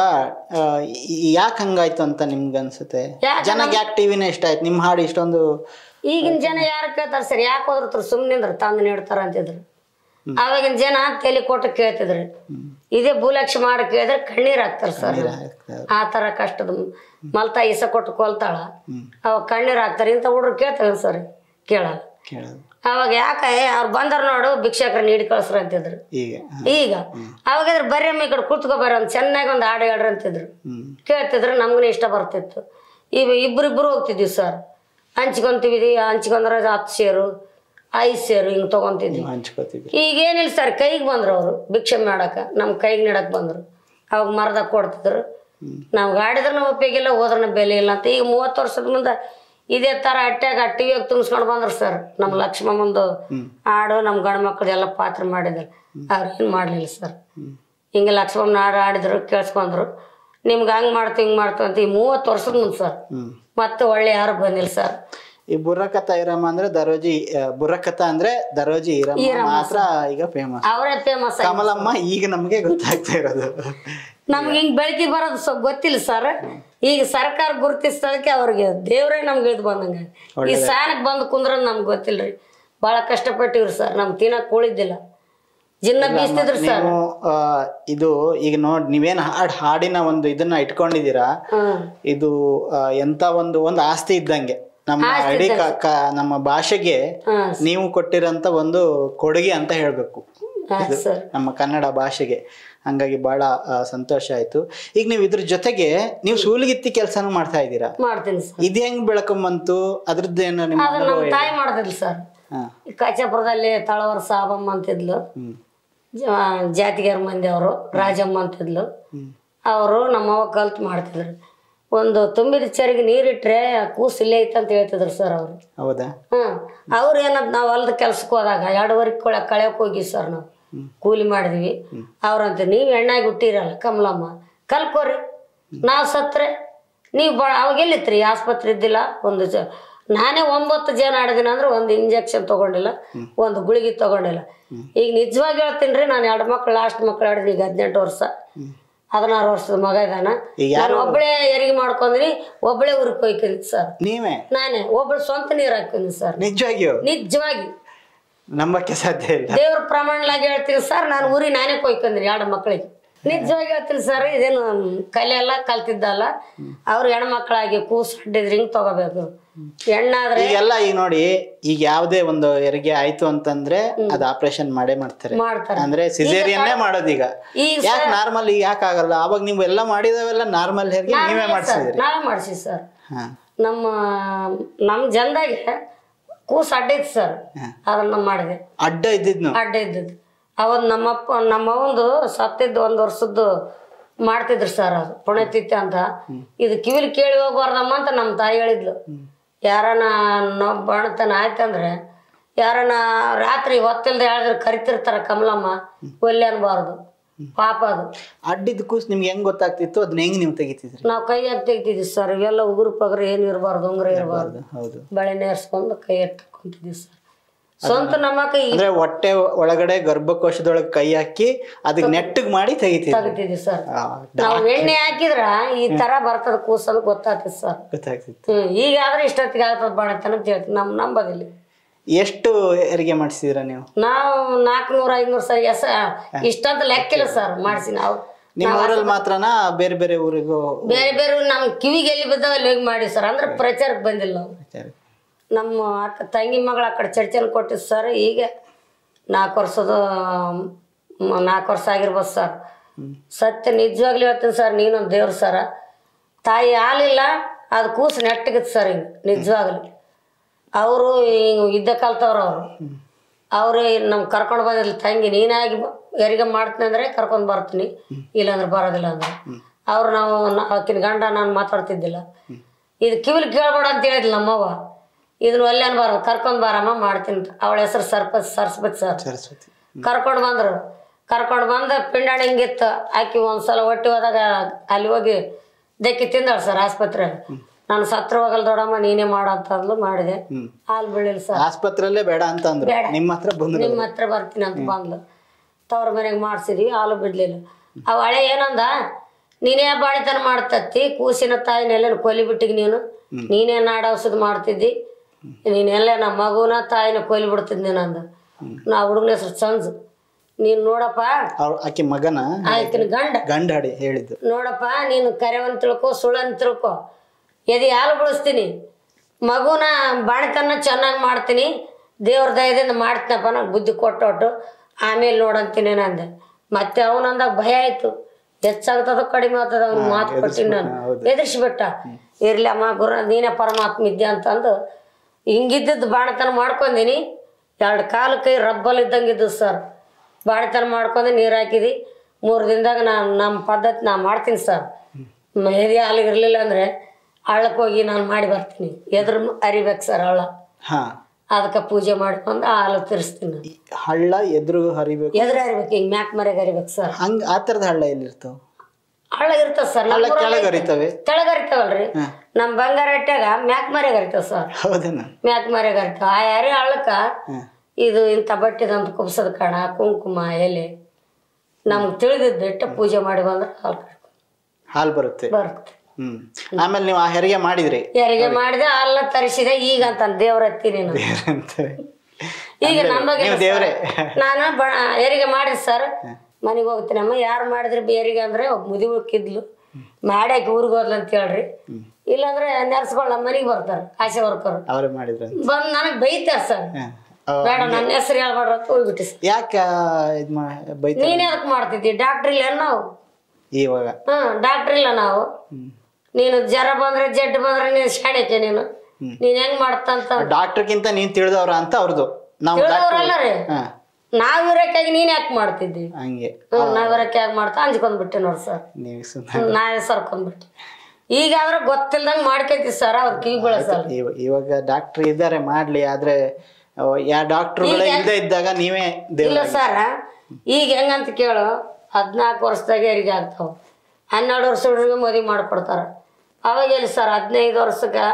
ಯಾಕೆ ಹಂಗಾಯ್ತು ಅಂತ ನಿಮ್ಗೆ ಅನ್ಸುತ್ತೆ ಯಾಕೆ ಜನಕ್ಕೆ ಯಾಕೆ ಟಿವಿನೇ ಇಷ್ಟ ಆಯ್ತು ನಿಮ್ಮ ಹಾಡು ಇಷ್ಟೊಂದು ಈಗಿನ ಜನ ಯಾರು ಕೇಳ್ತಾರೆ ಸರ್ ಯಾಕೆ ಹೋದ್ರು ಸುಮ್ಮನಿಂದ್ರ ತಂದು ನೀಡ್ತಾರ ಅಂತಿದ್ರು ಅವಾಗಿನ ಜನ ತಲೆ ಕೊಟ್ಟು ಕೇಳ್ತಿದ್ರು ಇದೇ ಭೂಲಕ್ಷ ಮಾಡಿ ಕೇಳಿದ್ರೆ ಕಣ್ಣೀರ್ ಹಾಕ್ತಾರೆ ಸರ್ ಆ ಥರ ಕಷ್ಟದ ಮಲ್ತಾ ಇಸ ಕೊಟ್ಟು ಕೊಲ್ತಾಳ ಅವಾಗ ಕಣ್ಣೀರ್ ಹಾಕ್ತಾರೆ ಇಂಥ ಹುಡ್ರು ಕೇಳ್ತಾರೆ ಸರ್ ಕೇಳಲ್ಲ ಕೇಳೋದು ಅವಾಗ ಯಾಕೆ ಅವ್ರು ಬಂದ್ರ ನೋಡು ಭಿಕ್ಷಕರ ನೀಡಿ ಕಳ್ಸ್ರ ಅಂತಿದ್ರು ಈಗ ಈಗ ಅವಾಗಾದ್ರೆ ಬರ್ರಿ ಅಮ್ಮ ಈ ಕಡೆ ಕೂತ್ಕೊ ಬರ್ರಿ ಅಂತ ಚೆನ್ನಾಗಿ ಒಂದು ಹಾಡು ಹೇಳ್ರಿ ಅಂತಿದ್ರು ಹ್ಮ್ ಕೇಳ್ತಿದ್ರೆ ನಮ್ಗೂ ಇಷ್ಟ ಬರ್ತಿತ್ತು ಈಗ ಇಬ್ಬರಿಬ್ಬರು ಹೋಗ್ತಿದ್ವಿ ಸರ್ ಹಂಚ್ಕೊಂತೀವಿ ಹಂಚ್ಕೊಂಡ್ರೆ ಹತ್ತು ಸೇರು ಐದು ಸೇರು ಹಿಂಗೆ ತೊಗೊಂತಿದ್ವಿ ನೀವು ಹಂಚ್ಕೋತಿದ್ರಿ ಈಗ ಏನಿಲ್ಲ ಸರ್ ಕೈಗೆ ಬಂದ್ರು ಅವರು ಭಿಕ್ಷೆ ಮಾಡಕ್ಕೆ ನಮ್ಮ ಕೈಗೆ ನೀಡಕ್ಕೆ ಬಂದರು ಅವಾಗ ಮರದಾಗ ಕೊಡ್ತಿದ್ರು ನಾವು ಗಾಡಿದ್ರೂ ಉಪಯೋಗಿಲ್ಲ ಹೋದ್ರೂ ಬೆಲೆ ಇಲ್ಲ ಅಂತ ಈಗ ಮೂವತ್ತು ವರ್ಷದ ಮುಂದೆ ಇದೇ ಥರ ಅಟ್ಟ್ಯಾಗ ಟಿವಿಯಾಗ ತುಂಬಿಸ್ಕೊಂಡು ಬಂದ್ರು ಸರ್ ನಮ್ಮ ಲಕ್ಷ್ಮಮ್ಮಂದು ಹಾಡು ನಮ್ಮ ಗಂಡು ಮಕ್ಕಳೆಲ್ಲ ಪಾತ್ರ ಮಾಡಿದ್ರು ಅವ್ರು ಏನು ಮಾಡಲಿಲ್ಲ ಸರ್ ಹಿಂಗೆ ಲಕ್ಷ್ಮಮ್ಮನ ಹಾಡು ಆಡಿದ್ರು ಕೇಳಿಸ್ಕೊಂಡ್ರು ನಿಮ್ಗೆ ಹಂಗೆ ಮಾಡ್ತೀವಿ ಹಿಂಗೆ ಮಾಡ್ತೀವಿ ಅಂತ ಈ ಮೂವತ್ತು ವರ್ಷದ ಮುಂದೆ ಸರ್ ಹ್ಮ್ ಮತ್ತೆ ಒಳ್ಳೆ ಯಾರು ಬಂದಿಲ್ಲ ಸರ್ ಈ ಬುರ್ರಕಥ ಈರಮ್ಮ ಅಂದ್ರೆ ದರೋಜಿ ಆ, ಬುರ್ರಕಥ ಅಂದ್ರೆ ದರೋಜಿ ಈರಮ್ಮ ಮಾತ್ರ ಈಗ ಫೇಮಸ್ ಅವರೇ ಫೇಮಸ್ ಕಮಲಮ್ಮ ಈಗ ನಮ್ಗೆ ಗೊತ್ತಾಗ್ತಾ ಇರೋದು ನಮ್ಗೆ ಹಿಂಗ್ ಬೆಳಕಿ ಬರೋದು ಸ್ವಲ್ಪ ಗೊತ್ತಿಲ್ಲ ಸರ್ ಈಗ ಸರ್ಕಾರ ಗುರುತಿಸ್ತದಕ್ಕೆ ಅವ್ರಿಗೆ ದೇವ್ರೇ ನಮ್ಗೆ ಇದ್ ಬಂದಂಗ ಈ ಸಾನಕ್ಕೆ ಬಂದು ಕುಂದ್ರ ನಮ್ಗೆ ಗೊತ್ತಿಲ್ರಿ ಭಾಳ ಕಷ್ಟಪಟ್ಟಿವ್ರಿ ಸರ್ ನಮ್ಗೆ ತಿನ್ನಕ್ ಉಳಿದಿಲ್ಲ ಜಿನ್ನ ಬೀಸ್ತಿದ್ರು ಸರ್ ನೀವು ಆ, ಇದು ಈಗ ನೋಡ್ ನೀವೇನ್ ಹಾಡ್ ಹಾಡಿನ ಒಂದು ಇದನ್ನ ಇಟ್ಕೊಂಡಿದ್ದೀರಾ ಹ್ಮ್ ಇದು ಆ, ಎಂತ ಒಂದು ಒಂದು ಆಸ್ತಿ ಇದ್ದಂಗೆ ನಮ್ಮ ಇಡೀ ಕ- ಕ- ನಮ್ಮ ಭಾಷೆಗೆ ಹಾಂ ನೀವು ಕೊಟ್ಟಿರೋಂತ ಒಂದು ಕೊಡುಗೆ ಅಂತ ಹೇಳ್ಬೇಕು ಹಾಂ ಸರ್ ನಮ್ಮ ಕನ್ನಡ ಭಾಷೆಗೆ ಹಂಗಾಗಿ ಬಹಳ ಆ, ಸಂತೋಷ ಆಯ್ತು ಈಗ ನೀವು ಇದ್ರ ಜೊತೆಗೆ ನೀವು ಸೂಲಿಗಿತ್ತಿ ಕೆಲಸನೂ ಮಾಡ್ತಾ ಇದ್ದೀರಾ ಮಾಡ್ತೀನಿ ಸರ್ ಇದು ಹೆಂಗ್ ಬೆಳಕೊಂಬಂತು ಅದ್ರದ್ದೇನು ನಿಮ್ಮ ಅದು ನಮ್ಮ ತಾಯಿ ಮಾಡೋದಿಲ್ಲ ಸರ್ ಹಾ ಈ ಕಾಚಾಪುರದಲ್ಲಿ ತಳವರ ಸಾಬಮ್ಮ ಅಂತಿದ್ಲು ಹ್ಮ್ ಜ- ಜಾತಿಗಾರ ಮಂದಿ ಅವರು ರಾಜಮ್ಮ ಅಂತಿದ್ಲು ಹ್ಮ್ ಅವರು ನಮ್ಮವ್ವ ಕಲ್ತು ಮಾಡ್ತಿದ್ರು ಒಂದು ತುಂಬಿದ ಚರಿಗೆ ನೀರಿಟ್ರೆ ಕೂಸು ಇಲ್ಲೇ ಐತೆ ಅಂತ ಹೇಳ್ತಿದ್ರು ಸರ್ ಅವರು ಹೌದಾ ಹ್ಮ್ ಅವ್ರು ಏನಂತ ನಾವು ಹೊಲ್ದ ಕೆಲ್ಸಕ್ಕೆ ಹೋದಾಗ ಎರಡುವರೆ ಕೊಳ ಕಳೆಯಕ್ಕೆ ಹೋಗಿ ಸರ್ ನಾವು ಕೂಲಿ ಮಾಡಿದ್ವಿ ಅವ್ರಂತ ನೀವು ಎಣ್ಣಾಗಿ ಹುಟ್ಟಿರಲ್ಲ ಕಮಲಮ್ಮ ಕಲ್ಕೋರಿ ನಾವು ಸತ್ರೆ ನೀವು ಬ ಅವಾಗ ಎಲ್ಲಿತ್ರಿ ಆಸ್ಪತ್ರೆ ಇದ್ದಿಲ್ಲ ಒಂದು ಜ ನಾನೇ ಒಂಬತ್ತು ಜನ ಆಡಿದಿನ ಅಂದ್ರೆ ಒಂದು ಇಂಜೆಕ್ಷನ್ ತಗೊಂಡಿಲ್ಲ ಒಂದು ಗುಳಿಗೆ ತಗೊಂಡಿಲ್ಲ ಈಗ ನಿಜವಾಗಿ ಹೇಳ್ತೀನಿ ರೀ ನಾನು ಎರಡು ಮಕ್ಳು ಲಾಸ್ಟ್ ಮಕ್ಳು ಆಡಿದ್ನಿ ಈಗ ಹದಿನೆಂಟು ವರ್ಷ ಹದಿನಾರು ವರ್ಷದ ಮಗ ಇದ್ದಾನ ಈಗ ನಾನು ಒಬ್ಬಳೇ ಹೆರಿಗೆ ಮಾಡ್ಕೊಂಡ್ರಿ ಒಬ್ಬಳೇ ಊರಿಗೆ ಹೋಯ್ತೀನಿ ಸರ್ ನೀವೇ ನಾನೇ ಒಬ್ಬಳು ಸ್ವಂತ ನೀರು ಹಾಕ್ತೀನಿ ಸರ್ ನಿಜವಾಗಿಯೂ ನಿಜವಾಗಿ ನಂಬಕ್ಕೆ ಸಾಧ್ಯ ಇಲ್ಲ ದೇವ್ರ ಪ್ರಮಾಣಲಾಗಿ ಹೇಳ್ತೀನಿ ಸರ್ ನಾನು ಊರಿ ನಾನೇ ಕೊಯ್ಕೊಂಡ್ರಿ ಎರಡು ಮಕ್ಕಳಿಗೆ ನಿಜವಾಗಿ ಹೇಳ್ತೀನಿ ಸರ್ ಇದೇನು ಕಲೆ ಎಲ್ಲ ಕಲ್ತಿದ್ದಲ್ಲ ಅವ್ರು ಹೆಣ್ಮಕ್ಳಾಗಿ ಕೂಸು ಹಡ್ಡಿದ್ರೆ ಹಿಂಗೆ ತಗೋಬೇಕು ಹೆಣ್ಣಾದ್ರೆ ಈಗೆಲ್ಲ ಈಗ ನೋಡಿ ಈಗ ಯಾವ್ದೇ ಒಂದು ಹೆರಿಗೆ ಆಯ್ತು ಅಂತಂದ್ರೆ ಅದ್ ಆಪರೇಷನ್ ಮಾಡೇ ಮಾಡ್ತಾರೆ ಮಾಡ್ತಾರೆ ಅಂದ್ರೆ ಸಿಸೇರಿಯನ್ನೇ ಮಾಡೋದು ಈಗ ಈಗ ಯಾಕೆ ನಾರ್ಮಲ್ ಈಗ ಯಾಕೆ ಆಗಲ್ಲ ಅವಾಗ ನೀವು ಎಲ್ಲ ಮಾಡಿದವೆಲ್ಲ ನಾರ್ಮಲ್ ಹೆರಿಗೆ ನೀವೇ ಮಾಡಿಸಿದ್ರಿ ನಾವೇ ಮಾಡಿಸಿ ಸರ್ ಹಾ ನಮ್ಮ ನಮ್ಮ ಜನದಾಗೆ ಕೂಸು ಅಡ್ಡ ಇತ್ತು ಸರ್ ಅದನ್ನ ಮಾಡಿದೆ ಅಡ್ಡ ಇದ್ದಿದ್ನು ಅಡ್ಡ ಇದ್ದದ್ದು ಅವತ್ತು ನಮ್ಮಪ್ಪ ನಮ್ಮವಂದು ಸತ್ತಿದ್ದು ಒಂದು ವರ್ಷದ್ದು ಮಾಡ್ತಿದ್ರು ಸರ್ ಅದು ಪುಣ್ಯತಿಥಿ ಅಂತ ಇದು ಕಿವಿಲಿ ಕೇಳಿ ಹೋಗ್ಬಾರ್ದಮ್ಮ ಅಂತ ನಮ್ಮ ತಾಯಿ ಹೇಳಿದ್ಲು ಯಾರನ ನಾವು ಬಣತನ ಆಯ್ತಂದ್ರೆ ಯಾರನ ರಾತ್ರಿ ಹೊತ್ತಿಲ್ದೆ ಹೇಳಿದ್ರೆ ಕರಿತಿರ್ತಾರ ಕಮಲಮ್ಮ ಒಲ್ಲೆ ಅನ್ಬಾರ್ದು ಪಾಪ ಅದು ಅಡ್ಡಿದ್ ಕೂಸ್ ನಿಮ್ಗೆ ಹೆಂಗ್ ಗೊತ್ತಾಗ್ತಿತ್ತು ಅದನ್ನ ಹೆಂಗ್ ನೀವು ತೆಗಿತಿದ್ರಿ ನಾವು ಕೈಯಾಗ ತೆಗಿತಿದ್ವಿ ಸರ್ ಇವೆಲ್ಲ ಉಗುರು ಪಗರು ಏನು ಇರಬಾರ್ದು ಉಂಗ್ರ ಇರಬಾರ್ದು ಹೌದು ಬಳೆ ನೇರ್ಸ್ಕೊಂಡು ಕೈ ಎತ್ಕೊಂತಿದ್ವಿ ಸರ್ ಸ್ವಂತ ನಮ್ಮಕ್ಕ ಈ ಅಂದ್ರೆ ಹೊಟ್ಟೆ ಒಳಗಡೆ ಗರ್ಭಕೋಶದೊಳಗೆ ಕೈ ಹಾಕಿ ಅದಕ್ಕೆ ನೆಟ್ಟಗ್ ಮಾಡಿ ತೆಗಿತಿದ್ರಿ ತೆಗಿತಿದ್ವಿ ಸರ್ ಆ, ನಾವು ಎಣ್ಣೆ ಹಾಕಿದ್ರ ಈ ತರ ಬರ್ತದ ಕೂಸಲ್ ಗೊತ್ತಾಗ್ತದೆ ಸರ್ ಗೊತ್ತಾಗ್ತಿತ್ತು ಹ್ಮ್ ಈಗ ಆದ್ರೆ ಇಷ್ಟೊತ್ತಿಗೆ ಆಗ್ತದ ಬಾಣತನ ಅಂತ ಹೇಳ್ತೀನಿ ನಮ್ ನಂಬೋದಿಲ್ಲ ಎಷ್ಟು ಹೆರಿಗೆ ಮಾಡಿಸಿದಿರ ನೀವು ನಾವು ನಾಲ್ಕುನೂರ ಐದ್ನೂರು ಸರಿ ಎಸ ಇಷ್ಟಂತ ಲೆಕ್ಕಿಲ್ಲ ಸರ್ ಮಾಡಿಸಿ ನಾವು ನಿಮ್ಮ ಊರಲ್ಲಿ ಮಾತ್ರನಾ ಬೇರೆ ಬೇರೆ ಊರಿಗೂ ಬೇರೆ ಬೇರೆ ನಮ್ಮ ಕಿವಿಗೆ ಎಲ್ಲಿ ಬಿದ್ದಾವ ಅಲ್ಲಿ ಹೋಗಿ ಮಾಡಿ ಸರ್ ಅಂದ್ರೆ ಪ್ರಚಾರಕ್ಕೆ ಬಂದಿಲ್ಲ ನಾವು ನಮ್ಮ ಅಕ್ಕ ತಂಗಿ ಮಗಳು ಆ ಕಡೆ ಚರ್ಚೆನ ಕೊಟ್ಟಿದ್ದು ಸರ್ ಈಗ ನಾಲ್ಕು ವರ್ಷದ ಮ್, ನಾಲ್ಕು ವರ್ಷ ಆಗಿರ್ಬೋದು ಸರ್ ಸತ್ಯ ನಿಜವಾಗ್ಲೂ ಹೇಳ್ತೀನಿ ಸರ್ ನೀನೊಂದು ದೇವ್ರು ಸರ ತಾಯಿ ಹಾಲಿಲ್ಲ ಅದು ಕೂಸು ನೆಟ್ಟಗಿತ್ತು ಸರ್ ಹಿಂಗೆ ನಿಜವಾಗ್ಲು ಅವರು ಹಿಂಗೆ ಇದ್ದ ಕಲ್ತವ್ರು ಅವರು ಅವರು ನಮ್ಗೆ ಕರ್ಕೊಂಡು ಬಂದಿಲ್ಲ ತಂಗಿ ನೀನಾಗಿ ಬ- ಹೆರಿಗೆ ಮಾಡ್ತೀನಿ ಅಂದರೆ ಕರ್ಕೊಂಡು ಬರ್ತೀನಿ ಇಲ್ಲಾಂದ್ರೆ ಬರೋದಿಲ್ಲ ಅಂದ್ರೆ ಅವ್ರು ನಾವು ನ- ಆಕಿನ ಗಂಡ ನಾನು ಮಾತಾಡ್ತಿದ್ದಿಲ್ಲ ಇದು ಕಿವಿಲಿ ಕೇಳ್ಬೇಡ ಅಂತ ಹೇಳಿದ್ಲು ನಮ್ಮವ್ವ ಇದನ್ನ ಒಲ್ಲೆ ಅನ್ಬಾರ್ದು ಕರ್ಕೊಂಡು ಬಾರಮ್ಮ ಮಾಡ್ತೀನಿ ಅಂತ ಅವಳ ಹೆಸರು ಸರ್ಪ ಸರ್ಸ್ಬೇಕು ಸರ್ ಸರಸ್ವತಿ ಕರ್ಕೊಂಡು ಬಂದರು ಕರ್ಕೊಂಡು ಬಂದು ಪಿಂಡಾಣಿ ಹಿಂಗಿತ್ತು ಆಕಿ ಒಂದ್ಸಲ ಹೊಟ್ಟಿ ಹೋದಾಗ ಅಲ್ಲಿ ಹೋಗಿ ದಕ್ಕಿ ತಿಂದಳು ಸರ್ ಆಸ್ಪತ್ರೆ ನಾನು ಸತ್ರ ಹೋಗಲ್ ದೊಡ್ಡಮ್ಮ ನೀನೇ ಮಾಡು ಅಂತ ಅಂದ್ಲು ಮಾಡಿದೆ ಹ್ಮ್. ಹಾಲು ಬೀಳಿಲ್ಲ ಸರ್ ಆಸ್ಪತ್ರೆಯಲ್ಲೇ ಬೇಡ ಅಂತ ಅಂದ್ರು ಬೇಡ. ನಿಮ್ಮ ಹತ್ರ ಬಂದ್ರು ನಿಮ್ಮ ಹತ್ರ ಬರ್ತೀನಿ ಅಂತ ಬಂದ್ಲು ತವ್ರ ಮನೆಗೆ ಮಾಡಿಸಿದ್ವಿ ಹಾಲು ಬಿಡ್ಲಿಲ್ಲ ಅವ ಹಳೆ ಏನಂದ ನೀನೇ ಬಾಳಿತನ ಮಾಡ್ತತ್ತಿ ಕೂಸಿನ ತಾಯಿನೆಲ್ಲ ಕೊಲಿ ಬಿಟ್ಟಿಗೆ ನೀನು ನೀನೇ ನಾಡ ಔಷಧ ಮಾಡ್ತಿದ್ದಿ ನೀನೆಲ್ಲ ನಮ್ಮ ಮಗುನ ತಾಯಿನ ಕೊಲಿ ಬಿಡ್ತಿದ್ದಿ ನಂದು ನಾ ಹುಡುಗನ ಹೆಸರು ಸಂಜು ನೀನು ನೋಡಪ್ಪ ಅವ್ರು ಆಕೆ ಮಗನ ಆಕಿನ ಗಂಡ ಗಂಡ ಹಾಡಿ ಹೇಳಿದ್ದು ನೋಡಪ್ಪ ನೀನು ಕರೆವಂತ ತಿಳ್ಕೊ ಸುಳ್ಳಂತ ತಿಳ್ಕೊ ಎದೆ ಹಾಲು ಬಿಡಿಸ್ತೀನಿ ಮಗುನ ಬಾಣಿತನ ಚೆನ್ನಾಗಿ ಮಾಡ್ತೀನಿ ದೇವ್ರ ದಯದಿಂದ ಮಾಡ್ತೀನಪ್ಪ ನಂಗೆ ಬುದ್ಧಿ ಕೊಟ್ಟೊಟ್ಟು ಆಮೇಲೆ ನೋಡಂತೀನಿ ನಂದೆ ಮತ್ತೆ ಅವನಂದಾಗ ಭಯ ಆಯ್ತು ಹೆಚ್ಚಾಗ್ತದ ಕಡಿಮೆ ಆಗ್ತದ ಅವ್ನು ಮಾತು ಕೊಟ್ಟಿನಿ ನಾನು ಎದುರಿಸ್ಬಿಟ್ಟ ಇರ್ಲಿ ಅಮ್ಮ ಗುರು ನೀನೇ ಪರಮಾತ್ಮ ಇದ್ದೆ ಅಂತಂದು ಹಿಂಗಿದ್ದದ್ದು ಬಾಣತನ ಮಾಡ್ಕೊಂದಿನಿ ಎರಡು ಕಾಲು ಕೈ ರಬ್ಬಲ್ ಇದ್ದಂಗಿದ್ದು ಸರ್ ಬಾಣತನ ಮಾಡ್ಕೊಂಡು ನೀರು ಹಾಕಿದಿ ಮೂರು ದಿನದಾಗ ನಾನು ನಮ್ಮ ಪದ್ಧತಿ ನಾ ಮಾಡ್ತೀನಿ ಸರ್ ಮೆಹದಿ ಹಾಲು ಇರಲಿಲ್ಲ ಅಂದರೆ ಹಳ್ಳಕ್ಕೆ ಹೋಗಿ ನಾನು ಮಾಡಿ ಬರ್ತೀನಿ ಎದುರು ಅರಿಬೇಕು ಸರ್ ಹಳ್ಳ ಹಾ ಅದಕ್ಕೆ ಪೂಜೆ ಮಾಡ್ಕೊಂಡು ಹಾಲು ತಿರ್ಸ್ತೀನಿ ನಾನು. ಈ ಹಳ್ಳ ಎದುರು ಹರಿಬೇಕು ಎದುರು ಅರಿಬೇಕು ಹಿಂಗೆ ಮ್ಯಾಕ್ ಮರೆಗೆ ಅರಿಬೇಕು ಸರ್ ಹಂಗ ಆ ಥರದ ಹಳ್ಳ ಎಲ್ಲಿರ್ತಾವ ಹಳ್ಳ ಇರ್ತದೆ ಸರ್ ಹಳ್ಳ ಕೆಳಗೆ ಹರಿತವೆ ತೆಳಗ್ ಹರಿತಾವಲ್ರಿ ಹಾ. ನಮ್ಮ ಬಂಗಾರ ಇಟ್ಟಾಗ ಮ್ಯಾಕ್ ಮರೆಗೆ ಹರಿತಾವ ಸರ್ ಹೌದೇನ ಮ್ಯಾಕ್ ಮರೆಗೆ ಹರಿತಾವ ಆ ಯಾರೇ ಹಳ್ಳಕ್ಕ ಹಾ. ಇದು ಇಂಥ ಬಟ್ಟೆದಂತ ಕುಬ್ಸದ ಕಣ ಕುಂಕುಮ ಎಲೆ ನಮ್ಗೆ ತಿಳಿದಿದ್ದು ಇಟ್ಟು ಪೂಜೆ ಮಾಡಿ ಬಂದ್ರೆ ಹಾಲು ಕರ್ಕೊಂಡು ಹಾಲು ಬರುತ್ತೆ ಬರುತ್ತೆ ಹ್ಮ್ ಆಮೇಲೆ ನೀವು ಆ ಹೆರಿಗೆ ಮಾಡಿದ್ರಿ ಯಾರಿಗೆ ಮಾಡಿದೆ ಹಾಲ ತರಿಸಿದೆ ಈಗ ಅಂತ ದೇವ್ರ ಹತ್ತೀನಿ ನಾನು ಅಂತಾರೆ. ಈಗ ನಮ್ಮ ಬಗ್ಗೆ ನೀವು ದೇವ್ರೇ ನಾನು ಬ ಹೆರಿಗೆ ಮಾಡಿದೆ ಸರ್ ಮನೆಗೆ ಹೋಗ್ತೀನಿ ಅಮ್ಮ ಯಾರು ಮಾಡಿದ್ರಿ ಹೆರಿಗೆ ಅಂದ್ರೆ ಒಬ್ಬ ಮುದಿ ಉಳ್ಕಿದ್ಲು ಮಾಡ್ಯಾಕ ಊರಿಗೆ ಹೋದ್ಲು ಅಂತ ಹೇಳ್ರಿ ಇಲ್ಲಾಂದ್ರೆ ನರ್ಸ್ಗಳು ನಮ್ಮ ಮನೆಗೆ ಬರ್ತಾರೆ ಆಶಾ ವರ್ಕರ್ ಅವರೇ ಮಾಡಿದ್ರ ಬಂದು ನನಗೆ ಬೈತಾರ ಸರ್ ಬೇಡ ನನ್ನ ಹೆಸರು ಹೇಳ್ಬೇಡ್ರ ಅಂತ ಹೋಗ್ಬಿಟ್ಟು ಸರ್ ಯಾಕೆ ಇದ್ ಮಾ ಬೈತ ನೀನೇ ಅದಕ್ಕೆ ಮಾಡ್ತಿದ್ದಿ ಡಾಕ್ಟ್ರ್ ಇಲ್ಲ ನಾವು ಇವಾಗ ಹ್ಮ್ ಡಾಕ್ಟ್ರ್ ಇಲ್ಲ ನಾವು ನೀನು ಜ್ವರ ಬಂದ್ರೆ ಜಡ್ ಬಂದ್ರೆ ನೀನು ಶಾಣೆಕೆ ನೀನು ನೀನ್ ಹೆಂಗ್ ಮಾಡ್ತಂತ ಡಾಕ್ಟರ್ಗಿಂತ ನೀನ್ ತಿಳಿದವ್ರ ಅಂತ ಅವ್ರದ್ದು ನಾವು ಡಾಕ್ಟರ್ ತಿಳಿದವ್ರಲ್ಲ ರೀ ಹಾ ನಾವ್ ಇರಕ್ಕಾಗಿ ನೀನ್ ಯಾಕೆ ಮಾಡ್ತಿದ್ದಿ ಹಂಗೆ ಹ್ಮ್ ನಾವ್ ಇರಕ್ಕೆ ಯಾಕೆ ಮಾಡ್ತಾ ಅಂಜ್ಕೊಂಡ್ಬಿಟ್ಟೆ ನೋಡಿ ಸರ್ ನೀವು ಸುಮ್ಮನೆ ನಾವೇ ಸರ್ಕೊಂಡ್ಬಿಟ್ಟೆ ಈಗ ಆದ್ರೆ ಗೊತ್ತಿಲ್ದಂಗ್ ಮಾಡ್ಕೊಂತೀವಿ ಸರ್ ಅವ್ರ ಕಿವಿ ಬೆಳೆಸಲ್ಲ ಇವಾಗ ಡಾಕ್ಟರ್ ಇದ್ದಾರೆ ಮಾಡ್ಲಿ ಆದ್ರೆ ಅವ್ ಯಾ ಡಾಕ್ಟರ್ಗಳೇ ಇಲ್ಲದೆ ಇದ್ದಾಗ ನೀವೇ ದೇವ್ರ ಇಲ್ಲ ಸರ್ ಈಗ ಹೆಂಗಂತ ಕೇಳು ಹದಿನಾಲ್ಕು ವರ್ಷದಾಗ ಹೆರಿಗೆ ಆಗ್ತಾವ ಹನ್ನೆರಡು ವರ್ಷ ಹುಡುಗರಿಗೆ ಮದುವೆ ಮಾಡ್ಕೊಡ್ತಾರ ಅವಾಗ ಎಲ್ಲಿ ಸರ್ ಹದಿನೈದು ವರ್ಷಕ್ಕೆ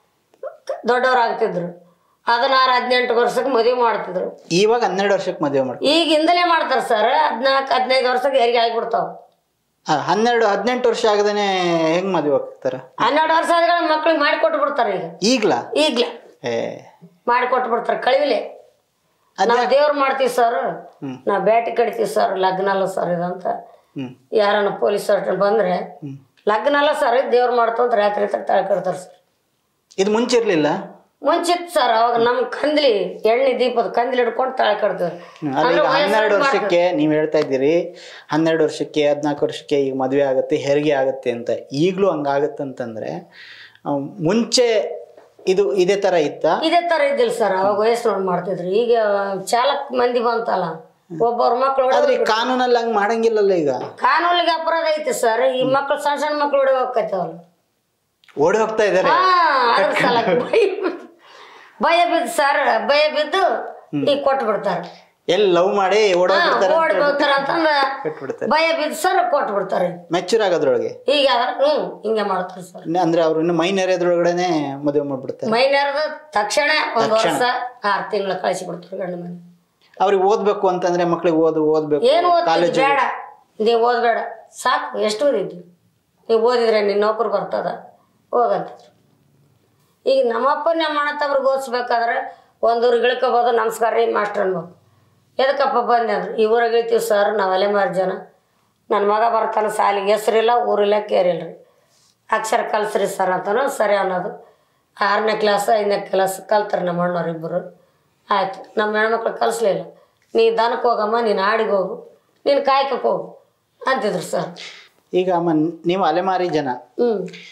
ದೊಡ್ಡವ್ರು ಆಗ್ತಿದ್ರು ಹದಿನಾರು ಹದಿನೆಂಟು ವರ್ಷಕ್ಕೆ ಮದುವೆ ಮಾಡ್ತಿದ್ರು ಇವಾಗ ಹನ್ನೆರಡು ವರ್ಷಕ್ಕೆ ಮದುವೆ ಮಾಡಿ ಈಗಿಂದಲೇ ಮಾಡ್ತಾರೆ ಸರ್ ಹದಿನಾಲ್ಕು ಹದಿನೈದು ವರ್ಷಕ್ಕೆ ಹೆರಿಗೆ ಆಗಿಬಿಡ್ತಾವ ಹನ್ನೆರಡು ಹದಿನೆಂಟು ವರ್ಷ ಆಗದೇನೆ ಹೆಂಗ್ ಮದುವೆ ಆಗ್ತಾರ ಹನ್ನೆರಡು ವರ್ಷ ಆದ್ಮೇಲೆ ಮಕ್ಳಿಗೆ ಮಾಡಿ ಕೊಟ್ಟು ಬಿಡ್ತಾರೆ ಈಗ ಈಗ್ಲಾ ಈಗ್ಲೇ ಏ ಮಾಡಿ ಕೊಟ್ಟು ಬಿಡ್ತಾರೆ ಕಳಿವಿಲೆ ಅದ್ ನಾವು ದೇವ್ರು ಮಾಡ್ತೀವಿ ಸರ್ ಹ್ಮ್. ನಾವು ಬ್ಯಾಟಿ ಕಡಿತೀವಿ ಸರ್ ಲಗ್ನ ಅಲ್ಲ ಸರ್ ಇದಂತ ಹ್ಮ್ ಯಾರನ್ನ ಪೊಲೀಸ್ ಬಂದ್ರೆ ಲಗ್ನ ಅಲ್ಲ ಸರ್ ದೇವ್ರು ಮಾಡ್ತಂತ ರಾತ್ರಿ ತಕ್ಕ ತಳ ಕಡ್ತಾರೆ ಸರ್ ಇದು ಮುಂಚೆ ಇರ್ಲಿಲ್ಲ ಮುಂಚಿತ್ ಸರ್ ಅವಾಗ ನಮ್ ಕಂದ್ಲಿ ಎಣ್ಣೆ ದೀಪದ ಕಂದ್ಲಿ ಹಿಡ್ಕೊಂಡು ತಾಳೆ ಕಟ್ತೀವಿ ಹ್ಮ್, ಅಲ್ಲಿ ಈಗ ಹನ್ನೆರಡು ವರ್ಷಕ್ಕೆ ನೀವ್ ಹೇಳ್ತಾ ಇದ್ದೀರಿ ಹನ್ನೆರಡು ವರ್ಷಕ್ಕೆ ಹದಿನಾಲ್ಕು ವರ್ಷಕ್ಕೆ ಈಗ ಮದುವೆ ಆಗುತ್ತೆ ಹೆರಿಗೆ ಆಗುತ್ತೆ ಅಂತ ಈಗಲೂ ಹಂಗಾಗತ್ತೆ ಅಂತಂದ್ರೆ ಅವ್ ಮುಂಚೆ ಇದು ಇದೇ ತರ ಇತ್ತ ಇದೇ ತರ ಇದ್ದಿಲ್ಲ ಸರ್ ಅವಾಗ ವಯಸ್ಸು ನೋಡಿ ಮಾಡ್ತಿದ್ರು ಈಗ ಚಾಲಕ್ ಮಂದಿ ಬಂತಲ್ಲ ಒಬ್ಬವ್ರ ಮಕ್ಳು ಆದ್ರೆ ಈ ಕಾನೂನಲ್ಲಿ ಹಂಗ್ ಮಾಡಂಗಿಲ್ಲಲ್ಲ ಈಗ ಕಾನೂನಿಗೆ ಅಪರಾಧ ಐತಿ ಸರ್ ಈ ಮಕ್ಳು ಸಣ್ಣ ಸಣ್ಣ ಮಕ್ಳು ಹೊಡೆ ಹೋಗ್ತೈತವಲ್ಲ ಓಡಿ ಹೋಗ್ತಾ ಇದಾರೆ ಹಾ ಅದ್ರ ಸಲ ಭಯ ಬಿದ್ದು- ಭಯ ಬಿದ್ದು ಸರ್ ಭಯ ಬಿದ್ದು ಈಗ ಕೊಟ್ಟು ಬಿಡ್ತಾರೆ ಎಲ್ಲಿ ಲವ್ ಮಾಡಿ ಓಡೋಗ್ಬಿಡ್ತಾರೆ ಓಡಿ ಹೋಗ್ತಾರ ಅಂತಂದ ಕಟ್ಬಿಡ್ತಾರೆ ಭಯ ಬಿದ್ದು ಸರ್ ಕೊಟ್ಟು ಬಿಡ್ತಾರೆ ಮೆಚೂರ್ ಆಗೋದ್ರೊಳಗೆ ಈಗ ಆದ್ರೆ ಹ್ಮ್ ಹಿಂಗೆ ಮಾಡ್ತಾರೆ ಸರ್ ಇನ್ನ ಅಂದ್ರೆ ಅವ್ರು ಇನ್ನು ಮೈನ್ ಏರಿಯಾದ್ರೊಳಗಡೆನೆ ಮದುವೆ ಮಾಡ್ಬಿಡ್ತಾರೆ ಮೈನರ್ದ ತಕ್ಷಣ ಒಂದ್ ವರ್ಷ ಆರು ತಿಂಗಳ ಕಳಿಸಿ ಬಿಡ್ತಾರೆ ಗಂಡ ಮನೆ ಅವ್ರಿಗೆ ಓದ್ಬೇಕು ಅಂತಂದ್ರೆ ಮಕ್ಳಿಗೆ ಓದು ಓದ್ಬೇಕು ಏನು ಓದ್ತಿದ್ ಕಾಲೇಜ್ ಬೇಡ ನೀವು ಓದ್ಬೇಡ ಸಾಕು ಎಷ್ಟು ಓದಿದ್ವಿ ನೀವು ಓದಿದ್ರೆ ನಿನ್ನ ನೌಕರು ಬರ್ತದ ಹೋಗಂತಿದ್ರು ಈಗ ನಮ್ಮಪ್ಪ ನಮ್ಮ ಅಣ್ಣ ತವ್ರಿಗೆ ಓದಿಸ್ಬೇಕಾದ್ರೆ ಒಂದೂರು ಇಳ್ಕೊಬೋದು ನಮಸ್ಕಾರ ರೀ ಮಾಸ್ಟರ್ ಅನ್ಬೋದು ಎದಕ್ಕಪ್ಪ ಬಂದೆ ಅಂದ್ರೆ ಈ ಊರಾಗ ಇಳ್ತೀವಿ ಸರ್ ನಾವು ಅಲೆಮಾರಿ ಜನ ನನ್ನ ಮಗ ಬರ್ತಾನೆ ಸಾಲಿಗೆ ಹೆಸರಿಲ್ಲ ಊರಿಲ್ಲ ಕೇರಿಲ್ಲ ರೀ ಅಕ್ಷರ ಕಲ್ಸ್ರಿ ಸರ್ ಅಂತನೂ ಸರಿ ಅನ್ನೋದು ಆರನೇ ಕ್ಲಾಸ್ ಐದನೇ ಕ್ಲಾಸ್ ಕಲ್ತಾರೆ ನಮ್ಮ ಅಣ್ಣವ್ರು ಇಬ್ಬರು ಆಯ್ತು ನಮ್ಮ ಹೆಣ್ಮಕ್ಳು ಕಲಿಸ್ಲಿಲ್ಲ ನೀ ದನಕ್ಕೆ ಹೋಗಮ್ಮ ನೀನು ಆಡಿಗೆ ಹೋಗು ನೀನು ಕಾಯ್ಕಕ್ಕೆ ಹೋಗು ಅಂತಿದ್ರು ಸರ್ ಈಗ ಅಮ್ಮ ನೀವು ಅಲೆಮಾರಿ ಜನ ಹ್ಞೂ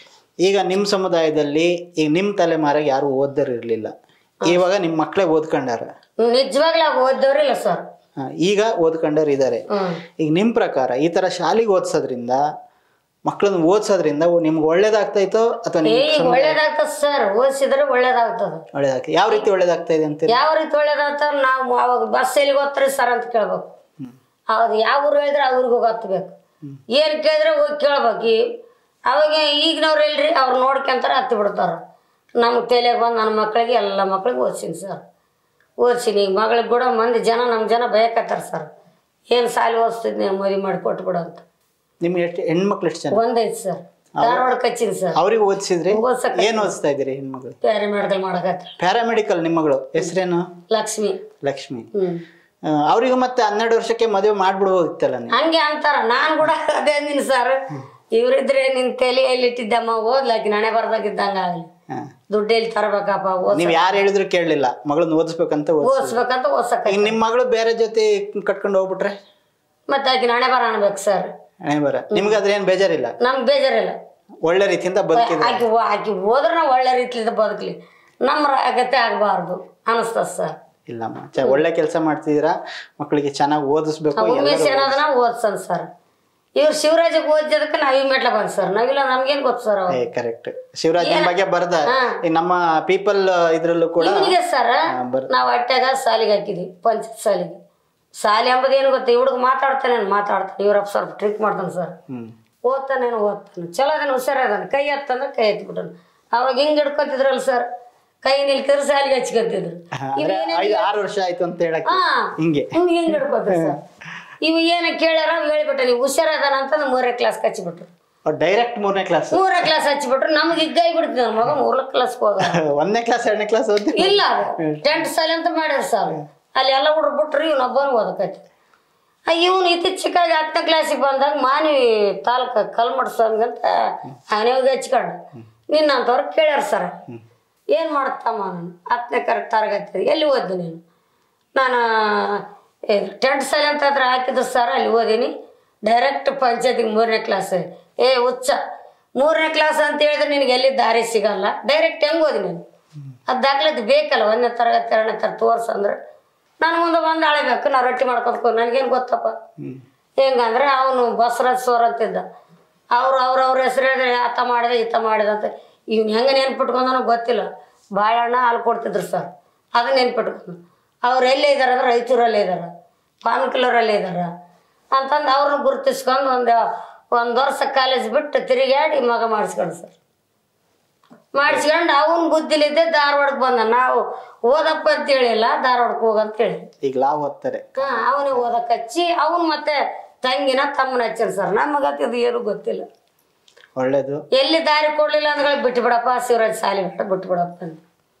ಈಗ ನಿಮ್ಮ ಸಮುದಾಯದಲ್ಲಿ ಈಗ ನಿಮ್ಮ ತಲೆಮಾರಾಗ ಯಾರು ಓದ್ದರ್ ಇರಲಿಲ್ಲ ಇವಾಗ ನಿಮ್ಮ ಮಕ್ಕಳೇ ಓದ್ಕೊಂಡಾರ ನಿಜವಾಗ್ಲೂ ಓದ್ದವ್ರಿಲ್ಲ ಸರ್ ಹಾ, ಈಗ ಓದ್ಕೊಂಡವ್ರು ಇದ್ದಾರೆ ಹ್ಞೂ ಈಗ ನಿಮ್ಮ ಪ್ರಕಾರ ಈ ಥರ ಶಾಲೆಗೆ ಓದಿಸೋದ್ರಿಂದ ಮಕ್ಕಳನ್ನ ಓದಿಸೋದ್ರಿಂದ ನಿಮ್ಗೆ ಒಳ್ಳೇದಾಗ್ತೈತೋ ಅಥವಾ ಏ ನಿಮ್ಗೆ ಈಗ ಒಳ್ಳೇದಾಗ್ತದೆ ಸರ್ ಓದಿಸಿದ್ರೆ ಒಳ್ಳೇದಾಗ್ತದೆ ಒಳ್ಳೇದಾಗ್ತದೆ ಯಾವ ರೀತಿ ಒಳ್ಳೇದಾಗ್ತಾ ಇದೆ ಅಂತೀರಿ ಯಾವ ರೀತಿ ಒಳ್ಳೇದಾಗ್ತದೆ ನಾವು ಅವಾಗ ಬಸ್ ಎಲ್ಲಿಗೆ ಹೋಗ್ತಾರೆ ಸರ್ ಅಂತ ಕೇಳ್ಬೇಕು ಅವ್ರು ಯಾವ ಊರು ಹೇಳಿದ್ರೆ ಆ ಊರಿಗೆ ಹೋಗಿ ಹತ್ಬೇಕು ಏನು ಕೇಳಿದ್ರೆ ಹೋಗಿ ಕೇಳ್ಬೇಕು ಈ ಅವಾಗ ಈಗಿನವ್ರು ಇಲ್ರಿ ಅವ್ರು ನೋಡ್ಕೊಂತಾರೆ ಹತ್ತಿ ಬಿಡ್ತಾರೆ ನಮ್ಮ ತಲೆಗೆ ಬಂದು ನನ್ನ ಮಕ್ಕಳಿಗೆ ಎಲ್ಲ ಮಕ್ಳಿಗೆ ಓದ್ಸೀನಿ ಸರ್ ಓದ್ಸೀನಿ ಈಗ ಮಗಳಿಗೆ ಕೂಡ ಮಂದಿ ಜನ ನಮ್ಮ ಜನ ಬಯಕತ್ತಾರ ಸರ್ ಏನು ಸಾಲಿ ಓದಿಸ್ತಿದ್ ನೀವು ಮದುವೆ ಮಾಡಿ ಕೊಟ್ಬಿಡು ಅಂತ ನಿಮ್ಗೆ ಎಷ್ಟು ಹೆಣ್ಮಕ್ಳು ಎಷ್ಟು ಜನ ಒಂದೈತೆ ಸರ್ ಧಾರವಾಡ ಕಚ್ಚಿನಿ ಸರ್ ಅವ್ರಿಗೆ ಓದಿಸಿದ್ರಿ ಓದ್ಸಕ್ಕೆ ಏನು ಓದಿಸ್ತಾ ಇದ್ದೀರಿ ಹೆಣ್ಮಕ್ಳು ಪ್ಯಾರಿ ಮೆಡಿಕಲ್ ಮಾಡಕತ್ತ ಪ್ಯಾರಾಮೆಡಿಕಲ್ ನಿಮ್ಮ ಮಗಳು ಹೆಸರೇನು ಲಕ್ಷ್ಮಿ ಲಕ್ಷ್ಮಿ ಹ್ಞೂ ಆ, ಅವ್ರಿಗೂ ಮತ್ತೆ ಹನ್ನೆರಡು ವರ್ಷಕ್ಕೆ ಮದುವೆ ಮಾಡ್ಬಿಡ್ಬೋದಿತ್ತಲ್ಲ ನೀವು ಹಂಗೆ ಅಂತಾರ ನಾನು ಕೂಡ ಅದೇ ಅಂದಿನಿ ಸರ್ ಇವ್ರಿದ್ರೆ ನಿನ್ ತಲೆಯಲ್ಲಿ ಇಟ್ಟಿದ್ದಮ್ಮ ಓದ್ಲಾಕಿ ನಾನೇ ಬರ್ದಾಗಿದ್ದಂಗ ಆಗಲಿ ಹಾ. ದುಡ್ಡು ಎಲ್ಲಿ ತರಬೇಕಪ್ಪ ಓದ್ ನೀವ್ ಯಾರು ಹೇಳಿದ್ರು ಕೇಳಲಿಲ್ಲ ಮಗಳನ್ನ ಓದಿಸ್ಬೇಕಂತ ಓದಿಸ್ ಓದಿಸ್ಬೇಕಂತ ಓದ್ಸಕ ಈಗ ನಿಮ್ಮ ಮಗಳು ಬೇರೆ ಜೊತೆ ಕಟ್ಕೊಂಡು ಹೋಗ್ಬಿಟ್ರೆ ಮತ್ತೆ ಆಕಿ ನಾಳೆ ಬರ ಅನ್ಬೇಕು ಸರ್ ಹಣೆ ಬರ ನಿಮ್ಗೆ ಅದ್ರ ಏನ್ ಬೇಜಾರಿಲ್ಲ ನಮ್ಗೆ ಬೇಜಾರಿಲ್ಲ ಒಳ್ಳೆ ರೀತಿಯಿಂದ ಬದುಕಿದ್ರೆ ಆಕಿ ಓ- ಆಕಿ ಹೋದ್ರೆ ನಾವು ಒಳ್ಳೆ ರೀತಿಲಿಂದ ಬದುಕಲಿ ನಮ್ಮ ಅಗತ್ಯ ಆಗಬಾರ್ದು ಅನಿಸ್ತದ ಸರ್ ಇಲ್ಲಮ್ಮ ಚ- ಒಳ್ಳೆ ಕೆಲಸ ಮಾಡ್ತಿದ್ದೀರಾ ಮಕ್ಕಳಿಗೆ ಚೆನ್ನಾಗಿ ಓದಿಸ್ಬೇಕು ಉಮೇಶ್ ಏನದನ ಓದ್ಸನ್ ಸರ್ ಇವ್ರು ಶಿವರಾಜಕ್ಕೆ ಓದಿದ್ದಕ್ಕೆ ನಾವು ಈ ಮೆಟ್ಲ ಬಂದ್ ಸರ್ ನಾವಿಲ್ಲ ನಮ್ಗೇನ್ ಗೊತ್ತು ಸರ್ ಅವ ಕರೆಕ್ಟ್ ಶಿವರಾಜನ ಬಗ್ಗೆ ಬರ್ದ ಈ ನಮ್ಮ ಪೀಪಲ್ ಇದ್ರಲ್ಲೂ ಕೂಡ ಇವನಿಗೆ ಸರ್ ಹಾ, ಬರ್- ನಾವು ಹೊಟ್ಯಾಗ ಸಾಲಿಗೆ ಹಾಕಿದ್ವಿ ಪಂಚಾಯತ್ ಸಾಲಿಗೆ ಸಾಲಿ ಅಂಬುದು ಏನು ಗೊತ್ತಾ ಹುಡುಗ ಮಾತಾಡ್ತಾನೆ ಮಾತಾಡ್ತಾನೆ ಇವ್ರಪ್ಪ ಸ್ವಲ್ಪ ಟ್ರಿಕ್ ಮಾಡ್ತಾನೆ ಸರ್ ಹ್ಮ್ ಓದ್ತಾನೇನು ಓದ್ತಾನೆ ಚಲೋ ಅದೇನು ಹುಷಾರದಾನೆ ಕೈ ಎತ್ತಂದ್ರೆ ಕೈ ಎತ್ಬಿಟ್ಟನು ಅವಾಗ ಹಿಂಗೆ ಹಿಡ್ಕೊತಿದ್ರಲ್ಲ ಸರ್ ಕೈ ನಿಲ್ತಿದ್ರೆ ಸಾಲಿಗೆ ಹಚ್ಕೊತಿದ್ರು ಹಾ, ಅಂದ್ರೆ ಐದು ಆರು ವರ್ಷ ಆಯ್ತು ಅಂತ ಹೇಳಕ್ ಹಾ ಹಿಂಗೆ ಹಿಂಗೆ ಹಿಂಗೆ ಹಿಡ್ಕೊತಾರೆ ಸರ್ ಇವು ಏನು ಕೇಳ್ಯಾರ ಹೇಳಿಬಿಟ್ಟ ನೀವು ಹುಷಾರದಾನ ಅಂತಂದು ಮೂರನೇ ಕ್ಲಾಸ್ ಹಚ್ಚಿಬಿಟ್ರು ಡೈರೆಕ್ಟ್ ಮೂರನೇ ಕ್ಲಾಸ್ ಮೂರನೇ ಕ್ಲಾಸ್ ಹಚ್ಚಿಬಿಟ್ರು ನಮ್ಗೆ ಇಗ್ಗಾಯಿ ಬಿಡ್ತಿದ್ದ ನನ್ನ ಮಗ ಮೂರನೇ ಕ್ಲಾಸ್ಗೆ ಹೋಗ ಒಂದನೇ ಕ್ಲಾಸ್ ಎರಡನೇ ಕ್ಲಾಸ್ ಓದಿ ಇಲ್ಲ ಟೆಂಟ್ ಸಾಲಿ ಅಂತ ಮಾಡ್ಯಾರ ಸರ್ ಅಲ್ಲಿ ಎಲ್ಲ ಹುಡುಗ್ರು ಬಿಟ್ರು ಇವನೊಬ್ಬನು ಓದಕೈತಿ ಇವನು ಇತ್ತೀಚಿಕಾಗಿ ಹತ್ತನೇ ಕ್ಲಾಸಿಗೆ ಬಂದಾಗ ಮಾನವಿ ತಾಲೂಕು ಕಲ್ಮಡ್ ಸಂಘ ಅಂತ ಅವನಿಗೆ ಹಚ್ಕೊಂಡು ನಿನ್ನಂತವ್ರು ಕೇಳ್ಯಾರ ಸರ್ ಏನು ಮಾಡ್ತಮ್ಮ ನಾನು ಹತ್ತನೇ ಕರೆಕ್ಟ್ ತರಗತಿ ಎಲ್ಲಿ ಓದಿ ನೀನು ನಾನು ಟೆಂಟ್ ಸಾಲಿ ಅಂತ ಹತ್ರ ಹಾಕಿದ್ರು ಸರ್ ಅಲ್ಲಿ ಓದೀನಿ ಡೈರೆಕ್ಟ್ ಪಂಚಾಯತಿಗೆ ಮೂರನೇ ಕ್ಲಾಸ್ ಏ ಹುಚ್ಚ ಮೂರನೇ ಕ್ಲಾಸ್ ಅಂತ ಹೇಳಿದ್ರೆ ನಿನಗೆ ಎಲ್ಲಿ ದಾರಿ ಸಿಗಲ್ಲ ಡೈರೆಕ್ಟ್ ಹೆಂಗೆ ಓದಿ ನೀನು ಅದು ದಾಖಲಾತಿ ಬೇಕಲ್ಲ ಒಂದನೇ ತರಗತಿ ಎರಡನೇ ತರ ತೋರ್ಸು ಅಂದ್ರೆ ನಾನು ಮುಂದೆ ಬಂದು ಅಳಬೇಕು ನಾ ರೊಟ್ಟಿ ಮಾಡ್ಕೊಬೇಕು ನನಗೇನು ಗೊತ್ತಪ್ಪ ಹೆಂಗಂದ್ರೆ ಅವನು ಬಸವರಾಜ್ ಸೋರ್ ಅಂತಿದ್ದ ಅವ್ರು ಅವ್ರ ಅವ್ರ ಹೆಸರು ಹೇಳಿದ್ರೆ ಆತ ಮಾಡಿದೆ ಈತ ಮಾಡಿದ ಅಂತ ಇವ್ನು ಹೆಂಗೆ ನೆನ್ಪಿಟ್ಕೊಂಡನೋ ಗೊತ್ತಿಲ್ಲ ಬಾಳೆಹಣ್ಣ ಹಾಲು ಕೊಡ್ತಿದ್ರು ಸರ್ ಅದನ್ನ ನೆನ್ಪಿಟ್ಕೊಂಡು ಅವ್ರು ಎಲ್ಲೇ ಇದ್ದಾರೆ ಅಂದ್ರೆ ರಾಯಚೂರಲ್ಲೇ ಇದ್ದಾರೆ ಪಾನ್ಕಿಲೂರಲ್ಲೇ ಇದ್ದಾರೆ ಅಂತಂದು ಅವ್ರನ್ನ ಗುರುತಿಸ್ಕೊಂಡು ಒಂದು ಒಂದು ವರ್ಷ ಕಾಲೇಜ್ ಬಿಟ್ಟು ತಿರುಗಾಡಿ ಮಗ ಮಾಡಿಸ್ಕೊಂಡು ಸರ್ ಮಾಡಿಸ್ಕೊಂಡು ಅವನ ಬುದ್ಧಿಲಿದ್ದೆ ಧಾರವಾಡಕ್ಕೆ ಬಂದ ನಾವು ಓದಪ್ಪ ಅಂತ ಹೇಳಿಲ್ಲ ಧಾರವಾಡಕ್ಕೆ ಹೋಗಂತ ಹೇಳಿ ಈಗ ಲಾವ್ ಓದ್ತಾರೆ ಹಾ ಅವನಿಗೆ ಓದಕ್ಕೆ ಹಚ್ಚಿ ಅವನು ಮತ್ತೆ ತಂಗಿನ ತಮ್ಮನ ಹಚ್ಚಾರ ಸರ್ ನಮಗತ್ತಿದು ಏನು ಗೊತ್ತಿಲ್ಲ ಒಳ್ಳೇದು ಎಲ್ಲಿ ದಾರಿ ಕೊಡ್ಲಿಲ್ಲ ಅಂದ್ರೆ ಬಿಟ್ಟು ಬಿಡಪ್ಪ ಶಿವರಾಜ್ ಸಾಲಿ ಬಿಟ್ಟ ಬಿಟ್ಟು ಬಿಡಪ್ಪ ಅಂತ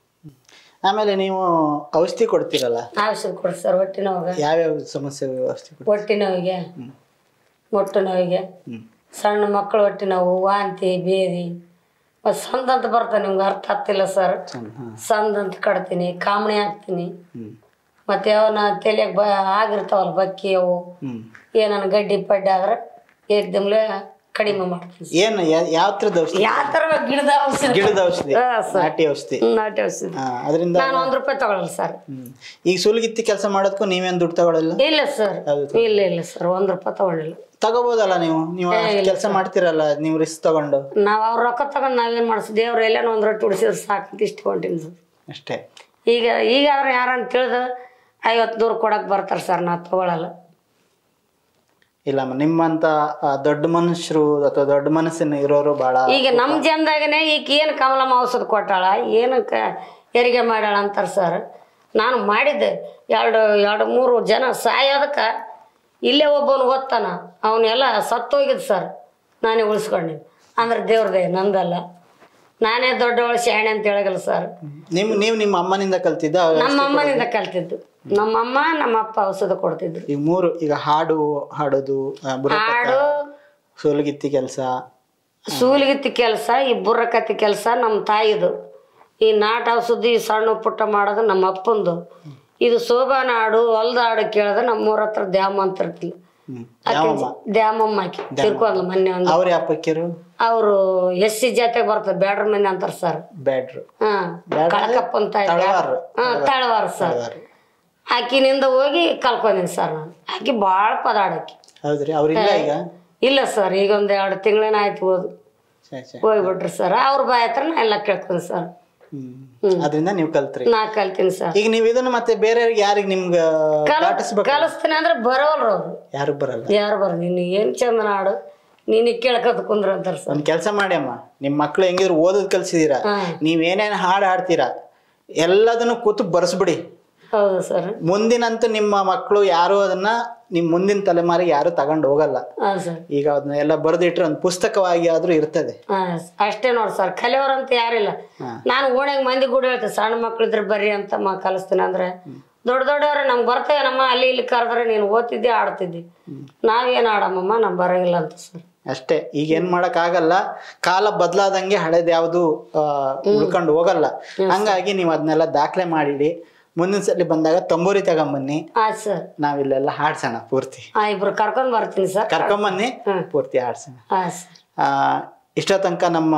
ಆಮೇಲೆ ನೀವು ಔಷಧಿ ಕೊಡ್ತೀರಲ್ಲ ಔಷಧ ಕೊಡಿ ಸರ್ ಹೊಟ್ಟೆ ನೋವಿಗೆ ಯಾವ್ಯಾವ ಸಮಸ್ಯೆ ಔಷಧಿ ಕೊಡ್ತೀರಿ ಹೊಟ್ಟೆ ನೋವಿಗೆ ಮೊಟ್ಟೆ ನೋವಿಗೆ ಹ್ಮ್ ಸಣ್ಣ ಮಕ್ಕಳು ಹೊಟ್ಟೆ ನೋವು ವಾಂತಿ ಬೇದಿ ಮತ್ತು ಸಂದ್ ಅಂತ ಬರ್ತಾನೆ ನಿಮ್ಗೆ ಅರ್ಥ ಆಗ್ತಿಲ್ಲ ಸರ್ ಸಣ್ಣ ಹಾ ಸಂದ್ ಅಂತ ಕಟ್ತೀನಿ ಕಾಮಣಿ ಹಾಕ್ತೀನಿ ಹ್ಮ್ ಮತ್ತು ಅವನ ತಲೆಗೆ ಬ ಆಗಿರ್ತಾವಲ್ಲ ಬಕ್ಕಿ ಅವು ಹ್ಮ್ ಏನನ್ನ ಗಡ್ಡಿ ಪಡ್ಡಿ ಆದ್ರೆ ಏಕ್ದಮ್ಲೆ ಕಡಿಮೆ ಮಾಡ್ತೀನಿ ಏನು ಯಾ- ಯಾವ ಥರದ ಔಷಧಿ ಯಾವ ಥರ ಗಿಡದ ಔಷಧಿ ಗಿಡದ ಔಷಧಿ ಹಾ, ಸರ್. ನಾಟಿ ಔಷಧಿ ಹ್ಮ್, ನಾಟಿ ಔಷಧಿ ಹಾ ಅದರಿಂದ ನಾನು ಒಂದು ರೂಪಾಯಿ ತಗೊಳಲ್ಲ ಸರ್ ಹ್ಮ್ ಈಗ ಸುಲ್ಗಿತ್ತಿ ಕೆಲಸ ಮಾಡೋದಕ್ಕೂ ನೀವೇನು ದುಡ್ಡು ತಗೊಳ್ಳಲ್ಲ ಇಲ್ಲ ಸರ್ ಹೌದು. ಇಲ್ಲ ಇಲ್ಲ ಸರ್ ಒಂದು ರೂಪಾಯಿ ತಗೊಳ್ಳಿಲ್ಲ ತಗೋಬೋದಲ್ಲ ನೀವು ನೀವು ಕೆಲಸ ಮಾಡ್ತಿರಲ್ಲ ನೀವು ರಿಸ್ಕ್ ತಗೊಂಡು ನಾವು ಅವ್ರ ರೊಕ್ಕ ತಗೊಂಡು ನಾವೇನು ಮಾಡಿಸಿ ದೇವ್ರು ಎಲ್ಲೇನೋ ಒಂದು ರೊಟ್ಟಿ ಉಡಿಸಿದ್ರೆ ಸಾಕು ಅಂತ ಇಷ್ಟು ಹೊಂಟೀನಿ ಸರ್ ಅಷ್ಟೇ ಈಗ ಈಗ ಆದ್ರೆ ಯಾರನ್ನ ತಿಳಿದು ಐವತ್ತು ದೂರ ಕೊಡಕ್ಕೆ ಬರ್ತಾರೆ ಸರ್ ನಾ ತಗೊಳಲ್ಲ ಇಲ್ಲಮ್ಮ ನಿಮ್ಮಂತ ಆ, ದೊಡ್ಡ ಮನುಷ್ಯರು ಅಥವಾ ದೊಡ್ಡ ಮನಸ್ಸಿನ ಇರೋರು ಬಹಳ ಈಗ ನಮ್ಮ ಜನದಾಗನೇ ಈಗ ಏನು ಕಮಲಮ್ಮ ಔಷಧ ಕೊಟ್ಟಾಳ ಏನು ಕ ಹೆರಿಗೆ ಮಾಡ್ಯಾಳ ಅಂತಾರೆ ಸರ್ ನಾನು ಮಾಡಿದ್ದೆ ಎರಡು ಎರಡು ಮೂರು ಜನ ಸಾಯೋದಕ್ಕೆ ಇಲ್ಲೇ ಒಬ್ಬನು ಓದ್ತಾನ ಅವನ್ನೆಲ್ಲ ಸತ್ತೋಗಿದ್ದು ಸರ್ ನಾನೇ ಉಳಿಸ್ಕೊಂಡಿನಿ ಅಂದ್ರೆ ದೇವ್ರದೇ ನಂದಲ್ಲ ನಾನೇ ದೊಡ್ಡವಳು ಶಾಣೆ ಅಂತ ಹೇಳಗಲ್ಲ ಸರ್ ನಿಮ್ ನೀವು ನಿಮ್ಮ ಅಮ್ಮನಿಂದ ಕಲ್ತಿದ್ದ ನಮ್ಮ ಅಮ್ಮನಿಂದ ಕಲ್ತಿದ್ದು ನಮ್ಮಮ್ಮ ನಮ್ಮ ಅಪ್ಪ ಔಷಧ ಕೊಡ್ತಿದ್ರು ಈಗ ಮೂರು ಈಗ ಹಾಡು ಹಾಡೋದು ಆ, ಬುರ್ರಕಥೆ, ಹಾಡು ಸೋಲಗಿತ್ತಿ ಕೆಲಸ ಸೂಲಿಗಿತ್ತಿ ಕೆಲಸ ಈ ಬುರ್ರಕತ್ತಿ ಕೆಲಸ ನಮ್ಮ ತಾಯಿದು ಈ ನಾಟ ಔಷಧಿ ಈ ಸಣ್ಣ ಪುಟ್ಟ ಮಾಡೋದು ನಮ್ಮ ಅಪ್ಪಂದು ಇದು ಶೋಭಾನ ಹಾಡು ಹೊಲ್ದ ಹಾಡು ಕೇಳಿದ್ರೆ ನಮ್ಮೂರ ಹತ್ರ ದ್ಯಾಮ ಅಂತ ಇರ್ತಿಲ್ಲ ಹ್ಮ್ ಯಾವಮ್ಮ ದ್ಯಾಮಮ್ಮ ಆಕಿ ತಿರ್ಕೊಂಡ್ಲು ಮೊನ್ನೆ ಒಂದು ಅವ್ರ ಯಾಪಕ್ಕಿರು ಅವರು ಎಸ್ ಸಿ ಜಾತಿಗೆ ಬರ್ತದೆ ಬ್ಯಾಡ್ರ ಮನೆ ಅಂತಾರ ಸರ್ ಬ್ಯಾಡ್ರು ಹಾ ಬ್ಯಾಡ್ರ ಕಳಕಪ್ಪ ಅಂತ ತಳವಾರ. ಹಾ ತಳವಾರ ಸರ್ ಆಕಿನಿಂದ ಹೋಗಿ ಕಲ್ಕೊಂಡಿನಿ ಸರ್ ನಾನು ಆಕಿ ಭಾಳ ಪದಾಡಕಿ ಹೌದ್ರಿ ಅವ್ರಿಲ್ಲ ಈಗ ಇಲ್ಲ ಸರ್ ಈಗ ಒಂದ್ ಎರಡು ತಿಂಗಳೇನ ಆಯ್ತು ಹೋದು ಸರಿ ಸರಿ ಹೋಗ್ಬಿಟ್ರಿ ಸರ್ ಅವ್ರ ಬಾಯ್ ಹತ್ರ ನಾ ಎಲ್ಲ ಕೇಳ್ತೀನಿ ಸರ್ ಹ್ಮ್ ಅದರಿಂದ ನೀವು ಕಲ್ತ್ರಿ ನಾ ಕಲ್ತೀನಿ ಸರ್ ಈಗ ನೀವು ಇದನ್ನ ಮತ್ತೆ ಬೇರೆಯವ್ರಿಗೆ ಯಾರಿಗೆ ನಿಮ್ಗ ದಾಟಿಸ್ಬೇಕು ಕಲಿಸ್ತೀನಿ ಅಂದ್ರೆ ಬರೋಲ್ರು ಅವ್ರು ಯಾರು ಬರಲ್ಲ ಯಾರು ಬರ ನೀನು ಏನ್ ಚಂದ ನಾಡು ನೀನು ಕೇಳ್ಕೊತ ಕುಂದ್ರ ಅಂತಾರ ಸರ್ ಒಂದ್ ಕೆಲಸ ಮಾಡಿ ಅಮ್ಮ ನಿಮ್ ಮಕ್ಳು ಹೆಂಗಿದ್ರು ಓದೋದ್ ಕಲ್ಸಿದೀರಾ ಹಾ. ನೀವೇನೇನ್ ಹಾಡು ಹಾಡ್ತೀರಾ ಎಲ್ಲದನ್ನು ಕೂತು ಬರ್ಸ್ಬಿಡಿ ಹೌದು ಸರ್ ಮುಂದಿನಂತೂ ನಿಮ್ಮ ಮಕ್ಕಳು ಯಾರು ಅದನ್ನ ನಿಮ್ ಮುಂದಿನ ತಲೆಮಾರಿಗೆ ಯಾರು ತಗೊಂಡು ಹೋಗಲ್ಲ ಹಾ ಸರ್ ಈಗ ಅದನ್ನ ಎಲ್ಲ ಬರೆದಿಟ್ರೆ ಒಂದು ಪುಸ್ತಕವಾಗಿ ಆದ್ರೂ ಇರ್ತದೆ ಹಾ ಅಷ್ಟೇ ನೋಡಿ ಸರ್ ಕಲಿಯೋರಂತ ಯಾರಿಲ್ಲ ನಾನು ಓಣ್ಯಾಗ ಮಂದಿ ಕೂಡ ಹೇಳ್ತೀನಿ ಸಣ್ಣ ಮಕ್ಳು ಇದ್ರೆ ಬರ್ರಿ ಅಂತ ಮ ಕಲಿಸ್ತೀನಿ ಅಂದ್ರೆ ದೊಡ್ಡ ದೊಡ್ಡವ್ರೆ ನಮ್ಗೆ ಬರ್ತೇವೆ ನಮ್ಮ ಅಲ್ಲಿ ಇಲ್ಲಿ ಕರೆದ್ರೆ ನೀನು ಓದ್ತಿದ್ದಿ ಆಡ್ತಿದ್ದಿ ನಾವೇನು ಆಡಮ್ಮಮ್ಮ ನಮ್ ಬರಂಗಿಲ್ಲ ಅಂತ ಸರ್ ಅಷ್ಟೇ ಈಗ ಏನ್ ಮಾಡಕ್ ಆಗಲ್ಲ ಕಾಲ ಬದಲಾದಂಗೆ ಹಳೇದ್ ಯಾವುದು ಉಳ್ಕೊಂಡು ಹೋಗಲ್ಲ ಹಂಗಾಗಿ ನೀವು ಅದನ್ನೆಲ್ಲ ದಾಖಲೆ ಮಾಡಿಡಿ ಮುಂದಿನ ಸಲ ಬಂದಾಗ ತಂಬೂರಿ ತಗೊಂಬನ್ನಿ ಆಯ್ತು ಸರ್ ನಾವಿಲ್ಲೆಲ್ಲ ಹಾಡ್ಸೋಣ ಪೂರ್ತಿ ಹಾ ಇಬ್ರು ಕರ್ಕೊಂಡ್ ಬರ್ತೀನಿ ಸರ್ ಕರ್ಕೊಂಬನ್ನಿ ಪೂರ್ತಿ ಹಾಡ್ಸೋಣ ಆಯ್ತು ಸರ್ ಆ, ಇಷ್ಟೋ ತನಕ ನಮ್ಮ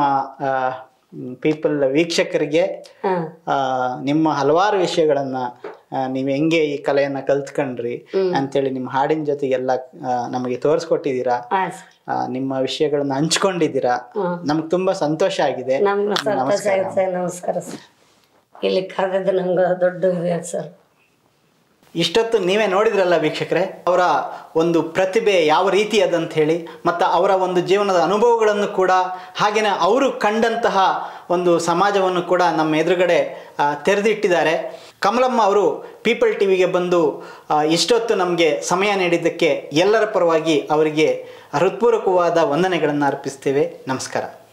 ಪೀಪಲ್ ವೀಕ್ಷಕರಿಗೆ ಹಾ ಆ, ನಿಮ್ಮ ಹಲವಾರು ವಿಷಯಗಳನ್ನ ಆ, ನೀವು ಹೆಂಗೆ ಈ ಕಲೆಯನ್ನ ಕಲ್ತ್ಕೊಂಡ್ರಿ ಅಂತೇಳಿ ನಿಮ್ಮ ಹಾಡಿನ ಜೊತೆಗೆಲ್ಲ ಆ, ನಮಗೆ ತೋರಿಸ್ಕೊಟ್ಟಿದ್ದೀರಾ ಆಯ್ತು ಸರ್ ಆ, ನಿಮ್ಮ ವಿಷಯಗಳನ್ನ ಹಂಚ್ಕೊಂಡಿದ್ದೀರಾ ನಮ್ಗೆ ತುಂಬಾ ಸಂತೋಷ ಆಗಿದೆ ನಮ್ಗೆ ಸಂತೋಷ ಆಯ್ತು ಸರ್ ನಮಸ್ಕಾರ ಸರ್ ಇಲ್ಲಿ ಕರೆದಿದ್ದು ನಮ್ಗೆ ದೊಡ್ಡ ಇದು ಸರ್ ಇಷ್ಟೊತ್ತು ನೀವೇ ನೋಡಿದ್ರಲ್ಲ ವೀಕ್ಷಕರೇ ಅವರ ಒಂದು ಪ್ರತಿಭೆ ಯಾವ ರೀತಿ ಅದಂತ ಹೇಳಿ ಮತ್ತು ಅವರ ಒಂದು ಜೀವನದ ಅನುಭವಗಳನ್ನು ಕೂಡ ಹಾಗೆಯೇ ಅವರು ಕಂಡಂತಹ ಒಂದು ಸಮಾಜವನ್ನು ಕೂಡ ನಮ್ಮ ಎದುರುಗಡೆ ಆ, ತೆರೆದಿಟ್ಟಿದ್ದಾರೆ ಕಮಲಮ್ಮ ಅವರು ಪೀಪಲ್ ಟಿವಿಗೆ ಬಂದು ಆ, ಇಷ್ಟೊತ್ತು ನಮಗೆ ಸಮಯ ನೀಡಿದ್ದಕ್ಕೆ ಎಲ್ಲರ ಪರವಾಗಿ ಅವರಿಗೆ ಹೃತ್ಪೂರ್ವಕವಾದ ವಂದನೆಗಳನ್ನು ಅರ್ಪಿಸ್ತೇವೆ ನಮಸ್ಕಾರ